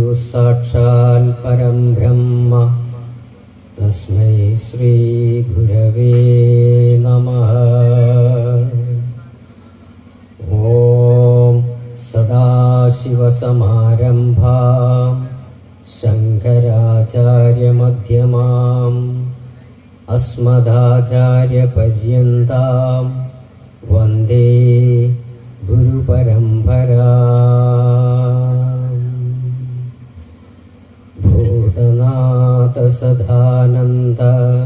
സാക്ഷാൽ പരം ബ്രഹ്മ തസ്മൈ ശ്രീ ഗുരവേ നമഃ ഓം സദാശിവസമാരംഭാം ശങ്കരാചാര്യമധ്യമാം അസ്മദാചാര്യപര്യന്താം വന്ദേ ഗുരുപരമ്പരാ ഭൂതനാഥ സദാനന്ദ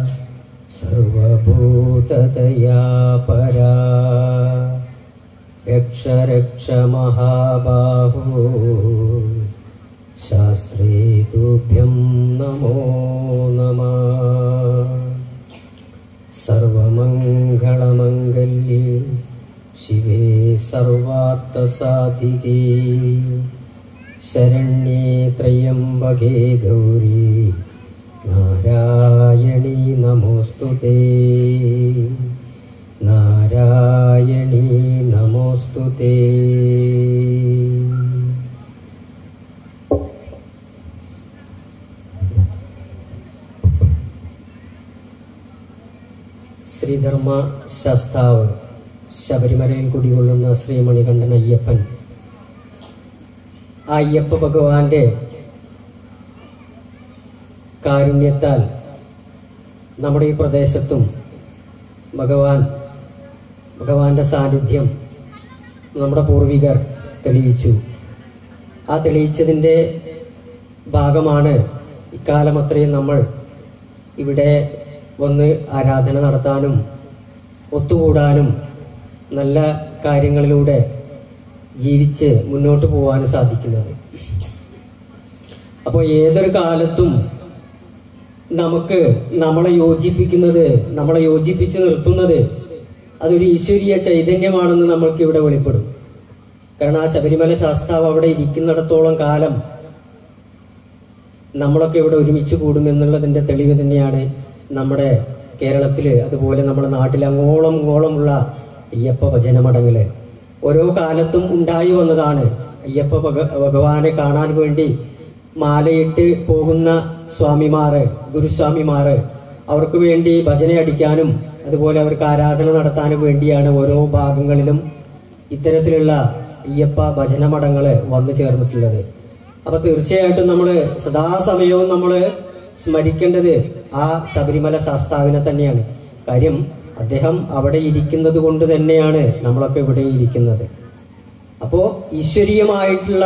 സർവഭൂതദയാ പരാ രക്ഷ രക്ഷ മഹാബാഹോ ശാസ്ത്രേ തുഭ്യം നമോ നമ സർവമംഗളമംഗല്യേ ശിവേ സർവാർത്ഥസാധികേ ശരണ്യേ ത്രയംബകേ ഗൗരി നാരായണീ നമോസ്തുതേ നാരായണീ നമോസ്തുതേ ശ്രീധർമ്മ ശാസ്താവ് ശബരിമലയിൽ കുടികൊള്ളുന്ന ശ്രീമണികണ്ഠൻ അയ്യപ്പൻ ആ അയ്യപ്പ ഭഗവാന്റെ കാരുണ്യത്താൽ നമ്മുടെ ഈ പ്രദേശത്തും ഭഗവാൻ ഭഗവാന്റെ സാന്നിധ്യം നമ്മുടെ പൂർവികർ തെളിയിച്ചു ആ തെളിയിച്ചതിൻ്റെ ഭാഗമാണ് ഇക്കാലം അത്രയും നമ്മൾ ഇവിടെ വന്ന് ആരാധന നടത്താനും ഒത്തുകൂടാനും നല്ല കാര്യങ്ങളിലൂടെ ജീവിച്ച് മുന്നോട്ട് പോകാനും സാധിക്കുന്നത് അപ്പോൾ ഏതൊരു കാലത്തും നമുക്ക് നമ്മളെ യോജിപ്പിക്കുന്നത് നമ്മളെ യോജിപ്പിച്ച് നിർത്തുന്നത് അതൊരു ഈശ്വരീയ ചൈതന്യമാണെന്ന് നമ്മൾക്ക് ഇവിടെ വെളിപ്പെടും കാരണം ആ ശബരിമല ശാസ്താവ് അവിടെ ഇരിക്കുന്നിടത്തോളം കാലം നമ്മളൊക്കെ ഇവിടെ ഒരുമിച്ച് കൂടും എന്നുള്ളതിന്റെ തെളിവ് തന്നെയാണ് നമ്മുടെ കേരളത്തില് അതുപോലെ നമ്മുടെ നാട്ടിൽ അങ്ങോളം ഇങ്ങോളമുള്ള അയ്യപ്പ ഭജന മടങ്ങില് ഓരോ കാലത്തും ഉണ്ടായി വന്നതാണ് അയ്യപ്പ ഭഗ- ഭഗവാനെ കാണാൻ വേണ്ടി മാലയിട്ട് പോകുന്ന സ്വാമിമാര് ഗുരുസ്വാമിമാര് അവർക്ക് വേണ്ടി ഭജന അടിക്കാനും അതുപോലെ അവർക്ക് ആരാധന നടത്താനും വേണ്ടിയാണ് ഓരോ ഭാഗങ്ങളിലും ഇത്തരത്തിലുള്ള അയ്യപ്പ ഭജന മഠങ്ങള് വന്നു ചേർന്നിട്ടുള്ളത് അപ്പൊ തീർച്ചയായിട്ടും നമ്മള് സദാസമയവും നമ്മള് സ്മരിക്കേണ്ടത് ആ ശബരിമല ശാസ്താവിനെ തന്നെയാണ് കാര്യം അദ്ദേഹം അവിടെ ഇരിക്കുന്നത് കൊണ്ട് തന്നെയാണ് നമ്മളൊക്കെ ഇവിടെ ഇരിക്കുന്നത് അപ്പോ ഈശ്വരീയമായിട്ടുള്ള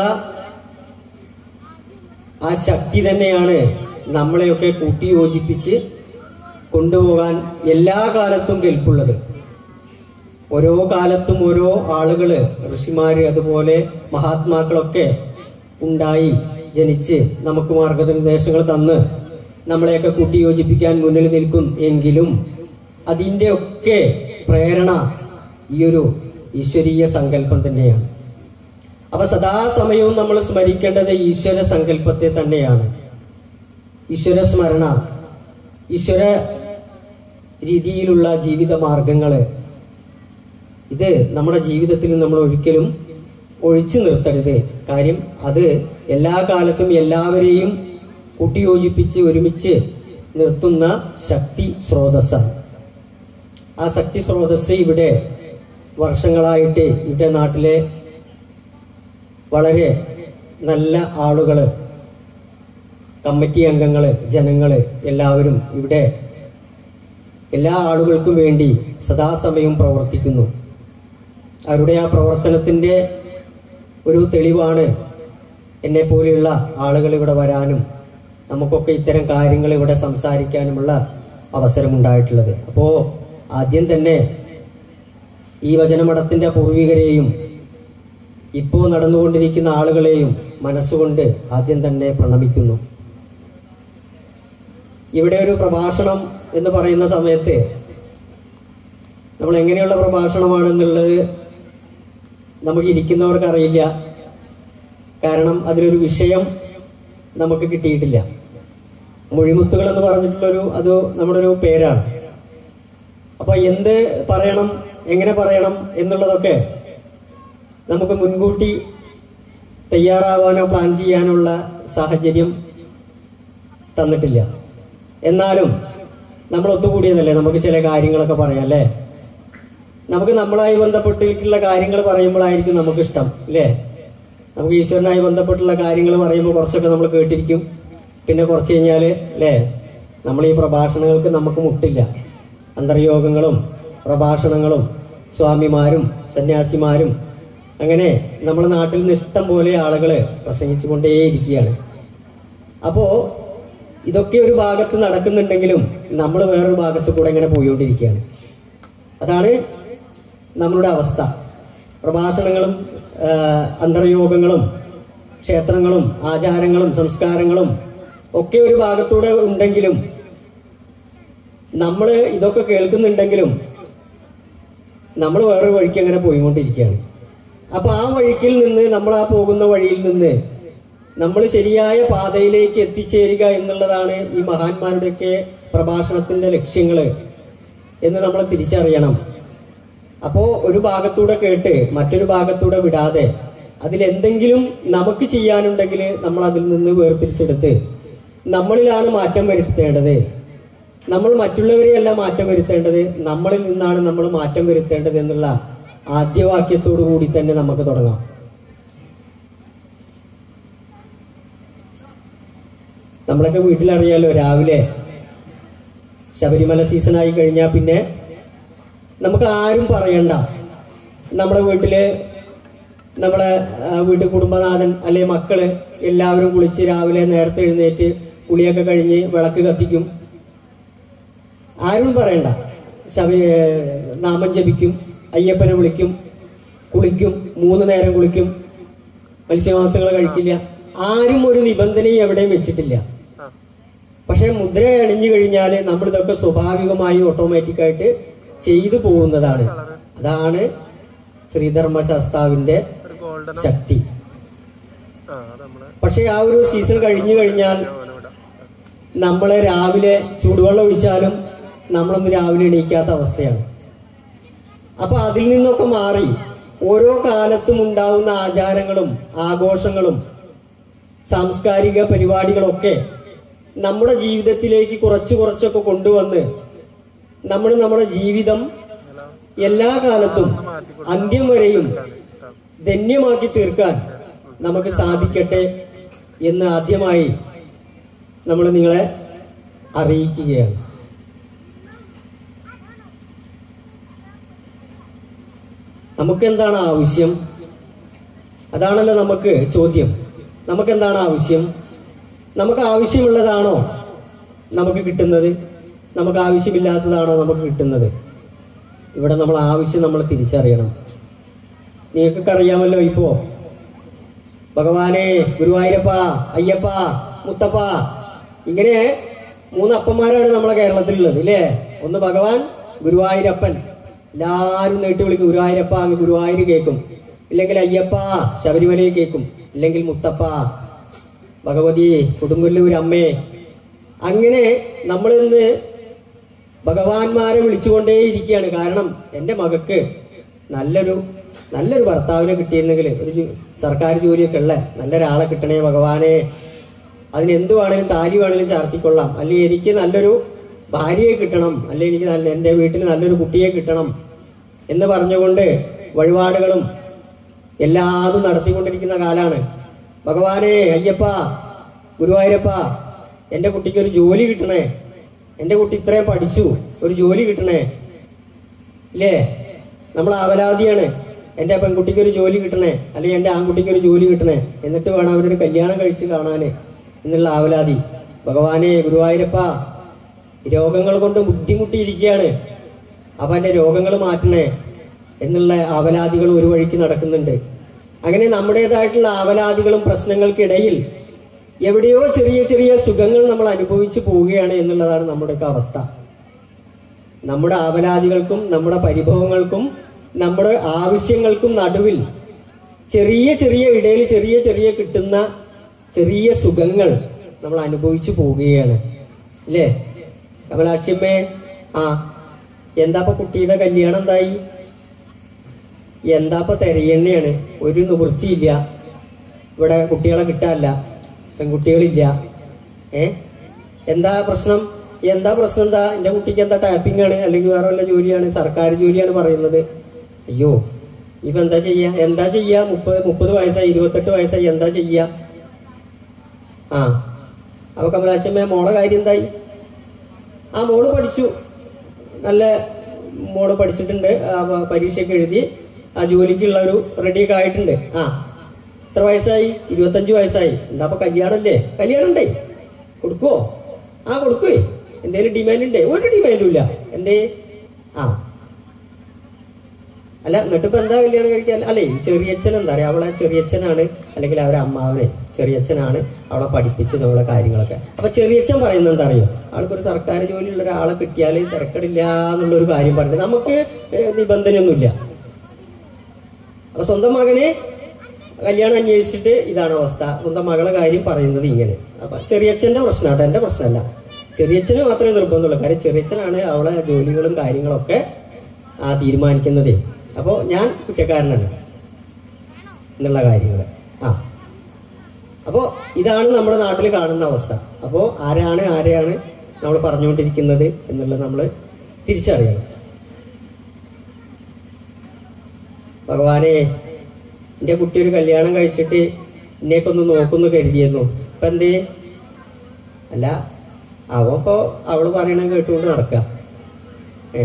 ആ ശക്തി തന്നെയാണ് നമ്മളെയൊക്കെ കൂട്ടിയോജിപ്പിച്ച് കൊണ്ടുപോകാൻ എല്ലാ കാലത്തും കെൽപ്പുള്ളത് ഓരോ കാലത്തും ഓരോ ആളുകള് ഋഷിമാര് അതുപോലെ മഹാത്മാക്കളൊക്കെ ഉണ്ടായി ജനിച്ച് നമുക്ക് മാർഗനിർദ്ദേശങ്ങൾ തന്ന് നമ്മളെയൊക്കെ കൂട്ടിയോജിപ്പിക്കാൻ മുന്നിൽ നിൽക്കും എങ്കിലും അതിൻ്റെ ഒക്കെ പ്രേരണ ഈ ഒരു ഈശ്വരീയ സങ്കല്പം തന്നെയാണ് അപ്പൊ സദാസമയവും നമ്മൾ സ്മരിക്കേണ്ടത് ഈശ്വര സങ്കല്പത്തെ തന്നെയാണ് ഈശ്വര സ്മരണ ഈശ്വര രീതിയിലുള്ള ജീവിത മാർഗങ്ങള് ഇത് നമ്മുടെ ജീവിതത്തിൽ നമ്മൾ ഒരിക്കലും ഒഴിച്ചു നിർത്തരുത് കാര്യം അത് എല്ലാ കാലത്തും എല്ലാവരെയും കൂട്ടിയോജിപ്പിച്ച് ഒരുമിച്ച് നിർത്തുന്ന ശക്തി സ്രോതസ്സാണ് ആ ശക്തി സ്രോതസ് ഇവിടെ വർഷങ്ങളായിട്ട് ഇവിടെ നാട്ടിലെ വളരെ നല്ല ആളുകള് കമ്മിറ്റി അംഗങ്ങള് ജനങ്ങള് എല്ലാവരും ഇവിടെ എല്ലാ ആളുകൾക്കും വേണ്ടി സദാസമയം പ്രവർത്തിക്കുന്നു അവരുടെ ആ പ്രവർത്തനത്തിന്റെ ഒരു തെളിവാണ് എന്നെ പോലെയുള്ള ആളുകൾ ഇവിടെ വരാനും നമുക്കൊക്കെ ഇത്തരം കാര്യങ്ങൾ ഇവിടെ സംസാരിക്കാനുമുള്ള അവസരമുണ്ടായിട്ടുള്ളത് അപ്പോ ആദ്യം തന്നെ ഈ വചനമഠത്തിന്റെ പൂർവികരെയും ഇപ്പോൾ നടന്നുകൊണ്ടിരിക്കുന്ന ആളുകളെയും മനസ്സുകൊണ്ട് ആദ്യം തന്നെ പ്രണമിക്കുന്നു ഇവിടെ ഒരു പ്രഭാഷണം എന്ന് പറയുന്ന സമയത്ത് നമ്മൾ എങ്ങനെയുള്ള പ്രഭാഷണമാണെന്നുള്ളത് നമുക്ക് ഇരിക്കുന്നവർക്ക് അറിയില്ല കാരണം അതിലൊരു വിഷയം നമുക്ക് കിട്ടിയിട്ടില്ല മൊഴിമുത്തുകൾ എന്ന് പറഞ്ഞിട്ടുള്ളൊരു അത് നമ്മുടെ ഒരു പേരാണ് അപ്പൊ എന്ത് പറയണം എങ്ങനെ പറയണം എന്നുള്ളതൊക്കെ നമുക്ക് മുൻകൂട്ടി തയ്യാറാവാനോ പ്ലാൻ ചെയ്യാനുള്ള സാഹചര്യം തന്നിട്ടില്ല എന്നാലും നമ്മൾ ഒത്തുകൂടിയതല്ലേ നമുക്ക് ചില കാര്യങ്ങളൊക്കെ പറയാം അല്ലേ നമുക്ക് നമ്മളായി ബന്ധപ്പെട്ടിട്ടുള്ള കാര്യങ്ങൾ പറയുമ്പോഴായിരിക്കും നമുക്ക് ഇഷ്ടം അല്ലേ നമുക്ക് ഈശ്വരനായി ബന്ധപ്പെട്ടുള്ള കാര്യങ്ങൾ പറയുമ്പോൾ കുറച്ചൊക്കെ നമ്മൾ കേട്ടിരിക്കും പിന്നെ കുറച്ച് കഴിഞ്ഞാൽ അല്ലേ നമ്മൾ ഈ പ്രഭാഷണങ്ങൾക്ക് നമുക്ക് മുട്ടില്ല അന്തർയോഗങ്ങളും പ്രഭാഷണങ്ങളും സ്വാമിമാരും സന്യാസിമാരും അങ്ങനെ നമ്മുടെ നാട്ടിൽ നിന്ന് ഇഷ്ടം പോലെ ആളുകൾ പ്രസംഗിച്ചു കൊണ്ടേയിരിക്കുകയാണ് അപ്പോ ഇതൊക്കെ ഒരു ഭാഗത്ത് നടക്കുന്നുണ്ടെങ്കിലും നമ്മൾ വേറൊരു ഭാഗത്ത് കൂടെ ഇങ്ങനെ പോയിക്കൊണ്ടിരിക്കുകയാണ് അതാണ് നമ്മളുടെ അവസ്ഥ പ്രഭാഷണങ്ങളും ആ, അന്തർയോഗങ്ങളും ക്ഷേത്രങ്ങളും ആചാരങ്ങളും സംസ്കാരങ്ങളും ഒക്കെ ഒരു ഭാഗത്തൂടെ ഉണ്ടെങ്കിലും നമ്മൾ ഇതൊക്കെ കേൾക്കുന്നുണ്ടെങ്കിലും നമ്മൾ വേറൊരു വഴിക്ക് അങ്ങനെ പോയിക്കൊണ്ടിരിക്കുകയാണ് അപ്പൊ ആ വഴിക്കിൽ നിന്ന് നമ്മൾ ആ പോകുന്ന വഴിയിൽ നിന്ന് നമ്മൾ ശരിയായ പാതയിലേക്ക് എത്തിച്ചേരുക എന്നുള്ളതാണ് ഈ മഹാന്മാരുടെയൊക്കെ പ്രഭാഷണത്തിന്റെ ലക്ഷ്യങ്ങള് എന്ന് നമ്മൾ തിരിച്ചറിയണം അപ്പോ ഒരു ഭാഗത്തൂടെ കേട്ട് മറ്റൊരു ഭാഗത്തൂടെ വിടാതെ അതിലെന്തെങ്കിലും നമുക്ക് ചെയ്യാനുണ്ടെങ്കിൽ നമ്മൾ അതിൽ നിന്ന് വേർതിരിച്ചെടുത്ത് നമ്മളിലാണ് മാറ്റം വരുത്തേണ്ടത് നമ്മൾ മറ്റുള്ളവരെയല്ല മാറ്റം വരുത്തേണ്ടത് നമ്മളിൽ നിന്നാണ് നമ്മൾ മാറ്റം വരുത്തേണ്ടത് എന്നുള്ള ആദ്യവാക്യത്തോടു കൂടി തന്നെ നമുക്ക് തുടങ്ങാം നമ്മളൊക്കെ വീട്ടിലറിയാലോ രാവിലെ ശബരിമല സീസൺ ആയി കഴിഞ്ഞാൽ പിന്നെ നമുക്ക് ആരും പറയണ്ട നമ്മുടെ വീട്ടില് നമ്മളെ ആ, വീട്ടിൽ കുടുംബനാഥൻ അല്ലെ മക്കള് എല്ലാവരും കുളിച്ച് രാവിലെ നേരത്തെ എഴുന്നേറ്റ് കുളിയൊക്കെ കഴിഞ്ഞ് വിളക്ക് കത്തിക്കും ആരും പറയണ്ട ശബരി നാമം ജപിക്കും അയ്യപ്പനെ വിളിക്കും കുളിക്കും മൂന്ന് നേരം കുളിക്കും മത്സ്യമാംസങ്ങൾ കഴിക്കില്ല ആരും ഒരു നിബന്ധനയും എവിടെയും വെച്ചിട്ടില്ല പക്ഷെ മുദ്ര അണിഞ്ഞു കഴിഞ്ഞാൽ നമ്മൾ ഇതൊക്കെ സ്വാഭാവികമായി ഓട്ടോമാറ്റിക് ആയിട്ട് ചെയ്തു പോകുന്നതാണ് അതാണ് ശ്രീധർമ്മശാസ്താവിന്റെ ഒരു ഗോൾഡൻ ശക്തി ആ അത് നമ്മള് പക്ഷെ ആ ഒരു സീസൺ കഴിഞ്ഞു കഴിഞ്ഞാൽ ഓനെ വിടാം നമ്മളെ രാവിലെ ചൂടുവെള്ളം ഒഴിച്ചാലും നമ്മളൊന്ന് രാവിലെ എണീക്കാത്ത അവസ്ഥയാണ് അപ്പൊ അതിൽ നിന്നൊക്കെ മാറി ഓരോ കാലത്തും ഉണ്ടാവുന്ന ആചാരങ്ങളും ആഘോഷങ്ങളും സാംസ്കാരിക പരിപാടികളൊക്കെ നമ്മുടെ ജീവിതത്തിലേക്ക് കുറച്ച് കുറച്ചൊക്കെ കൊണ്ടുവന്ന് നമ്മൾ നമ്മുടെ ജീവിതം എല്ലാ കാലത്തും അന്ത്യം വരെയും ധന്യമാക്കി തീർക്കാൻ നമുക്ക് സാധിക്കട്ടെ എന്ന് ആദ്യമായി നമ്മൾ നിങ്ങളെ അറിയിക്കുകയാണ് നമുക്ക് എന്താണ് ആവശ്യം അതാണല്ലോ നമുക്ക് ചോദ്യം നമുക്ക് എന്താണ് ആവശ്യം നമുക്ക് ആവശ്യമുള്ളതാണോ നമുക്ക് കിട്ടുന്നത് നമുക്ക് ആവശ്യമില്ലാത്തതാണോ നമുക്ക് കിട്ടുന്നത് ഇവിടെ നമ്മൾ ആവശ്യം നമ്മൾ തിരിച്ചറിയണം നിങ്ങൾക്കൊക്കെ അറിയാമല്ലോ ഇപ്പോ ഭഗവാനെ ഗുരുവായൂരപ്പ അയ്യപ്പ മുത്തപ്പ ഇങ്ങനെ മൂന്ന് അപ്പന്മാരാണ് നമ്മളെ കേരളത്തിലുള്ളത് ഇല്ലേ ഒന്ന് ഭഗവാൻ ഗുരുവായൂരപ്പൻ എല്ലാവരും നീട്ടി വിളിക്കും ഗുരുവായൂരപ്പ അങ്ങ് ഗുരുവായൂർ കേൾക്കും ഇല്ലെങ്കിൽ അയ്യപ്പ ശബരിമലയിൽ കേൾക്കും ഇല്ലെങ്കിൽ മുത്തപ്പ ഭഗവതി കൊടുങ്ങല്ലൂർ അമ്മേ അങ്ങനെ നമ്മൾ ഇന്ന് ഭഗവാന്മാരെ വിളിച്ചുകൊണ്ടേയിരിക്കുകയാണ് കാരണം എൻ്റെ മകക്ക് നല്ലൊരു നല്ലൊരു ഭർത്താവിനെ കിട്ടിയിരുന്നെങ്കിൽ ഒരു ജോ- സർക്കാർ ജോലിയൊക്കെ ഉള്ള നല്ലൊരാളെ കിട്ടണേ ഭഗവാനെ അതിന് എന്ത് വേണേലും താലി വേണേലും ചാർത്തിക്കൊള്ളാം അല്ലെങ്കിൽ എനിക്ക് നല്ലൊരു ഭാര്യയെ കിട്ടണം അല്ലെങ്കിൽ എനിക്ക് നല്ല എൻ്റെ വീട്ടിൽ നല്ലൊരു കുട്ടിയെ കിട്ടണം എന്ന് പറഞ്ഞുകൊണ്ട് വഴിപാടുകളും എല്ലാതും നടത്തിക്കൊണ്ടിരിക്കുന്ന കാലാണ് ഭഗവാനെ അയ്യപ്പ ഗുരുവായൂരപ്പ എൻ്റെ കുട്ടിക്ക് ഒരു ജോലി കിട്ടണേ എൻ്റെ കുട്ടി ഇത്രയും പഠിച്ചു ഒരു ജോലി കിട്ടണേ ഇല്ലേ നമ്മൾ അവലാതിയാണ് എൻ്റെ പെൺകുട്ടിക്ക് ഒരു ജോലി കിട്ടണേ അല്ലെങ്കിൽ എൻ്റെ ആൺകുട്ടിക്ക് ഒരു ജോലി കിട്ടണേ എന്നിട്ട് വേണം അവരൊരു കല്യാണം കഴിച്ച് കാണാന് എന്നുള്ള ആവലാതി ഭഗവാനെ ഗുരുവായൂരപ്പ രോഗങ്ങൾ കൊണ്ട് ബുദ്ധിമുട്ടിയിരിക്കുകയാണ് അപ്പൊ എന്റെ രോഗങ്ങൾ മാറ്റണേ എന്നുള്ള ആവലാതികൾ ഒരു വഴിക്ക് നടക്കുന്നുണ്ട് അങ്ങനെ നമ്മുടേതായിട്ടുള്ള ആവലാതികളും പ്രശ്നങ്ങൾക്കിടയിൽ എവിടെയോ ചെറിയ ചെറിയ സുഖങ്ങൾ നമ്മൾ അനുഭവിച്ചു പോവുകയാണ് എന്നുള്ളതാണ് നമ്മുടെയൊക്കെ അവസ്ഥ നമ്മുടെ ആവലാതികൾക്കും നമ്മുടെ പരിഭവങ്ങൾക്കും നമ്മുടെ ആവശ്യങ്ങൾക്കും നടുവിൽ ചെറിയ ചെറിയ ഇടയിൽ ചെറിയ ചെറിയ കിട്ടുന്ന ചെറിയ സുഖങ്ങൾ നമ്മൾ അനുഭവിച്ചു പോവുകയാണ് അല്ലേ കമലാക്ഷിയമ്മേ ആ എന്താപ്പ കുട്ടിയുടെ കല്യാണം എന്തായി എന്താപ്പ തെരയെണ്ണയാണ് ഒരു നിവൃത്തിയില്ല ഇവിടെ കുട്ടികളെ കിട്ടാല്ല പെൺകുട്ടികളില്ല ഏ എന്താ പ്രശ്നം എന്താ പ്രശ്നം എന്താ എന്റെ കുട്ടിക്ക് എന്താ ടാപ്പിംഗ് ആണ് അല്ലെങ്കിൽ വേറെ വല്ല ജോലിയാണ് സർക്കാർ ജോലിയാണ് പറയുന്നത് അയ്യോ ഇപ്പൊ എന്താ ചെയ്യാ എന്താ ചെയ്യാ മുപ്പത് മുപ്പത് വയസ്സായി ഇരുപത്തെട്ട് വയസ്സായി എന്താ ചെയ്യാ ആ അപ്പൊ കമലാശമ്മ മോളെ കാര്യം എന്തായി ആ മോള് പഠിച്ചു നല്ല മോള് പഠിച്ചിട്ടുണ്ട് ആ, പ- പരീക്ഷയൊക്കെ എഴുതി ആ ജോലിക്കുള്ള ഒരു റെഡിയൊക്കെ ആയിട്ടുണ്ട് ആ എത്ര വയസ്സായി ഇരുപത്തഞ്ച് വയസ്സായി എന്താ അപ്പൊ കല്യാണല്ലേ കല്യാണം ഉണ്ടേ കൊടുക്കുവോ ആ കൊടുക്കുവേ എന്തേലും ഡിമാൻഡ് ഉണ്ടേ ഒരു ഡിമാൻഡും ഇല്ല എന്തേ ആ അല്ല എന്നിട്ട് ഇപ്പൊ എന്താ കല്യാണം കഴിക്കാൻ അല്ലെ ഈ ചെറിയച്ഛൻ എന്താ പറയാ അവളെ ചെറിയച്ഛനാണ് അല്ലെങ്കിൽ അവരെ അമ്മാവനെ ചെറിയച്ഛനാണ് അവളെ പഠിപ്പിച്ചു നമ്മളെ കാര്യങ്ങളൊക്കെ അപ്പൊ ചെറിയച്ഛൻ പറയുന്നത് എന്താ അറിയോ ആൾക്കൊരു സർക്കാർ ജോലിയുള്ള ഒരാളെ കിട്ടിയാൽ തിരക്കടില്ല എന്നുള്ള ഒരു കാര്യം പറഞ്ഞത് നമുക്ക് ഏഹ്, നിബന്ധനയൊന്നുമില്ല അപ്പൊ സ്വന്തം മകനെ കല്യാണം അന്വേഷിച്ചിട്ട് ഇതാണ് അവസ്ഥ സ്വന്തം മകളെ കാര്യം പറയുന്നത് ഇങ്ങനെ അപ്പൊ ചെറിയച്ഛന്റെ പ്രശ്നമാട്ടോ എന്റെ പ്രശ്നമല്ല ചെറിയച്ഛന് മാത്രമേ നിർബന്ധമുള്ളൂ കാര്യം ചെറിയച്ഛനാണ് അവളെ ജോലികളും കാര്യങ്ങളൊക്കെ ആ തീരുമാനിക്കുന്നതേ അപ്പോ ഞാൻ കുറ്റക്കാരനല്ല എന്നുള്ള കാര്യങ്ങൾ ആ അപ്പോ ഇതാണ് നമ്മുടെ നാട്ടിൽ കാണുന്ന അവസ്ഥ അപ്പോ ആരാണ് ആരെയാണ് നമ്മൾ പറഞ്ഞുകൊണ്ടിരിക്കുന്നത് എന്നുള്ളത് നമ്മൾ തിരിച്ചറിയണം ഭഗവാനെ എന്റെ കുട്ടി ഒരു കല്യാണം കഴിച്ചിട്ട് എന്നെയൊക്കെ ഒന്ന് നോക്കുന്നു കരുതിയിരുന്നു ഇപ്പൊ എന്തേ അല്ല അവ ഇപ്പൊ അവള് പറയണ കേട്ടുകൊണ്ട് നടക്ക ഏ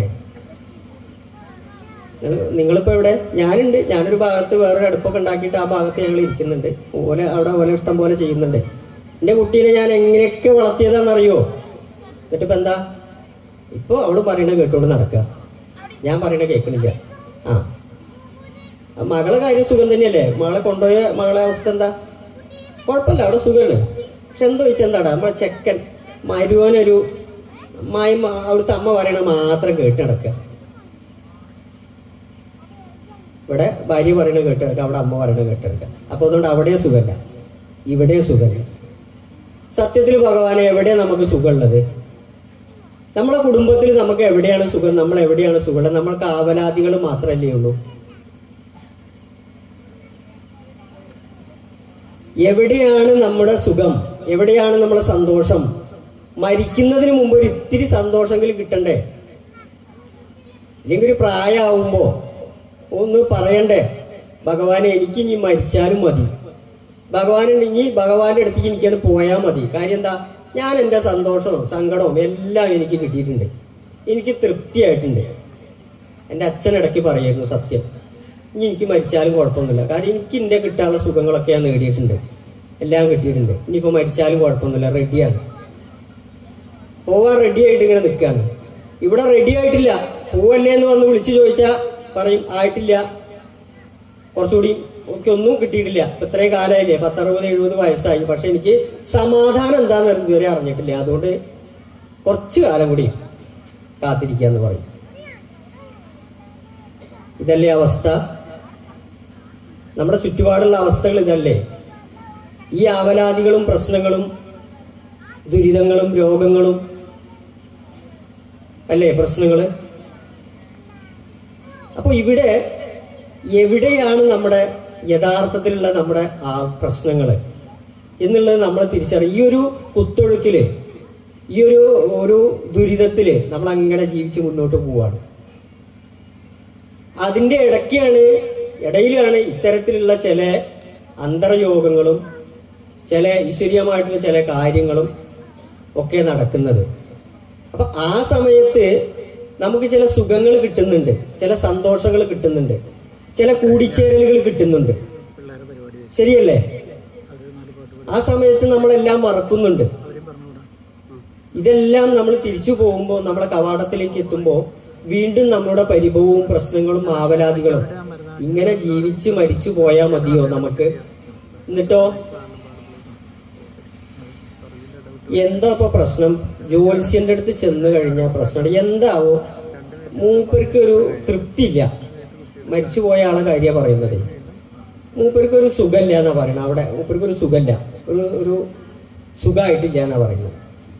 നിങ്ങള് നിങ്ങളിപ്പോ എവിടെ ഞാനുണ്ട് ഞാനൊരു ഭാഗത്ത് വേറൊരു അടുപ്പൊക്കെ ഉണ്ടാക്കിയിട്ട് ആ ഭാഗത്ത് ഞങ്ങൾ ഇരിക്കുന്നുണ്ട് ഓലെ അവിടെ ഓലെ ഇഷ്ടം പോലെ ചെയ്യുന്നുണ്ട് എന്റെ കുട്ടീനെ ഞാൻ എങ്ങനെയൊക്കെ വളർത്തിയതാണെന്നറിയോ എന്നിട്ട് ഇപ്പൊ എന്താ ഇപ്പൊ അവള് പറയണ കേട്ടോണ്ട് നടക്കുക ഞാൻ പറയണ കേൾക്കുന്നില്ല ആ ആ മകളെ കാര്യം സുഖം തന്നെയല്ലേ മകളെ കൊണ്ടുപോയ മകളെ അവസ്ഥ എന്താ കുഴപ്പമില്ല അവിടെ സുഖമാണ് പക്ഷെ എന്തോ ചോദിച്ചാൽ എന്താടാ നമ്മളെ ചെക്കൻ മരുവനൊരു മായി അവിടുത്തെ അമ്മ പറയണ മാത്രം കേട്ട് നടക്കുക ഇവിടെ ഭാര്യ പറയണ കേട്ട് നടക്കുക അവിടെ അമ്മ പറയണ കേട്ട് നടക്കുക അപ്പൊ അതുകൊണ്ട് അവിടെ സുഖമല്ല ഇവിടെ സുഖമില്ല സത്യത്തിൽ ഭഗവാനെ എവിടെയാ നമുക്ക് സുഖമുള്ളത് നമ്മളെ കുടുംബത്തിൽ നമുക്ക് എവിടെയാണ് സുഖം നമ്മൾ എവിടെയാണ് സുഖമുള്ളത് നമ്മൾക്ക് ആവലാദികൾ മാത്രമല്ലേ ഉള്ളൂ എവിടെയാണ് നമ്മുടെ സുഖം എവിടെയാണ് നമ്മുടെ സന്തോഷം മരിക്കുന്നതിന് മുമ്പ് ഒരു ഇത്തിരി സന്തോഷമെങ്കിലും കിട്ടണ്ടേ ഇല്ലെങ്കിൽ ഒരു പ്രായമാവുമ്പോ ഒന്ന് പറയണ്ടേ ഭഗവാനെ എനിക്ക് ഇനി മരിച്ചാലും മതി ഭഗവാൻ ഇനി ഭഗവാന്റെ അടുത്തേക്ക് എനിക്കാണ് പോയാൽ മതി കാര്യം എന്താ ഞാൻ എൻ്റെ സന്തോഷവും സങ്കടവും എല്ലാം എനിക്ക് കിട്ടിയിട്ടുണ്ട് എനിക്ക് തൃപ്തിയായിട്ടുണ്ട് എൻ്റെ അച്ഛൻ ഇടയ്ക്ക് പറയായിരുന്നു സത്യം ഇനി എനിക്ക് മരിച്ചാലും കുഴപ്പമൊന്നുമില്ല കാരണം എനിക്ക് എൻ്റെ കിട്ടാനുള്ള സുഖങ്ങളൊക്കെ ഞാൻ നേടിയിട്ടുണ്ട് എല്ലാം കിട്ടിയിട്ടുണ്ട് ഇനിയിപ്പോൾ മരിച്ചാലും കുഴപ്പമൊന്നുമില്ല റെഡിയാണ് പോവാൻ റെഡി ആയിട്ട് ഇങ്ങനെ നിൽക്കുകയാണ് ഇവിടെ റെഡി ആയിട്ടില്ല പോവല്ലേ എന്ന് വന്ന് വിളിച്ചു ചോദിച്ചാൽ പറയും ആയിട്ടില്ല കുറച്ചുകൂടി എനിക്ക് ഒന്നും കിട്ടിയിട്ടില്ല ഇപ്പൊ ഇത്രയും കാലമായില്ലേ പത്തറുപത് എഴുപത് വയസ്സായി പക്ഷെ എനിക്ക് സമാധാനം എന്താന്ന് ഇതുവരെ അറിഞ്ഞിട്ടില്ല അതുകൊണ്ട് കുറച്ച് കാലം കൂടി കാത്തിരിക്കാന്ന് പറയും ഇതല്ലേ അവസ്ഥ നമ്മുടെ ചുറ്റുപാടുള്ള അവസ്ഥകൾ ഇതല്ലേ ഈ ആവലാദികളും പ്രശ്നങ്ങളും ദുരിതങ്ങളും രോഗങ്ങളും അല്ലേ പ്രശ്നങ്ങള് അപ്പൊ ഇവിടെ എവിടെയാണ് നമ്മുടെ യഥാർത്ഥത്തിലുള്ള നമ്മുടെ ആ പ്രശ്നങ്ങള് എന്നുള്ളത് നമ്മൾ തിരിച്ചറിയും ഈ ഒരു കുത്തൊഴുക്കില് ഈ ഒരു ഒരു ദുരിതത്തില് നമ്മൾ അങ്ങനെ ജീവിച്ച് മുന്നോട്ട് പോവാണ് അതിന്റെ ഇടയ്ക്കാണ് ഇടയിലാണ് ഇത്തരത്തിലുള്ള ചില അന്തർയോഗങ്ങളും ചില ഈശ്വരീയമായിട്ടുള്ള ചില കാര്യങ്ങളും ഒക്കെ നടക്കുന്നത് അപ്പൊ ആ സമയത്ത് നമുക്ക് ചില സുഖങ്ങൾ കിട്ടുന്നുണ്ട് ചില സന്തോഷങ്ങൾ കിട്ടുന്നുണ്ട് ചില കൂടിച്ചേരലുകൾ കിട്ടുന്നുണ്ട് പിള്ളേരെ പരിപാടി വെച്ച് ശരിയല്ലേ അവര് നാല് പാട്ട് പാടി ആ സമയത്ത് നമ്മളെല്ലാം മറക്കുന്നുണ്ട് അവരെയും പറഞ്ഞുകൂടാ ഉം. ഇതെല്ലാം നമ്മൾ തിരിച്ചു പോകുമ്പോൾ നമ്മളെ കവാടത്തിലേക്ക് എത്തുമ്പോൾ വീണ്ടും നമ്മുടെ പരിഭവവും പ്രശ്നങ്ങളും ആവലാദികളും ഇങ്ങനെ ജീവിച്ച് മരിച്ചു പോയാൽ മതിയോ നമുക്ക് എന്നിട്ടോ എന്താ ഇപ്പൊ പ്രശ്നം ജ്യോത്സ്യന്റെ അടുത്ത് ചെന്ന് കഴിഞ്ഞാൽ പ്രശ്നം എന്താവോ മൂപ്പർക്ക് ഒരു തൃപ്തി ഇല്ല മരിച്ചുപോയ ആളെ കാര്യ പറയുന്നത് മൂപ്പർക്ക് ഒരു സുഖമില്ല എന്നാ പറയണത് അവിടെ മൂപ്പർക്ക് ഒരു സുഖമില്ല ഒരു ഒരു സുഖമായിട്ടില്ല എന്നാ പറയുന്നത്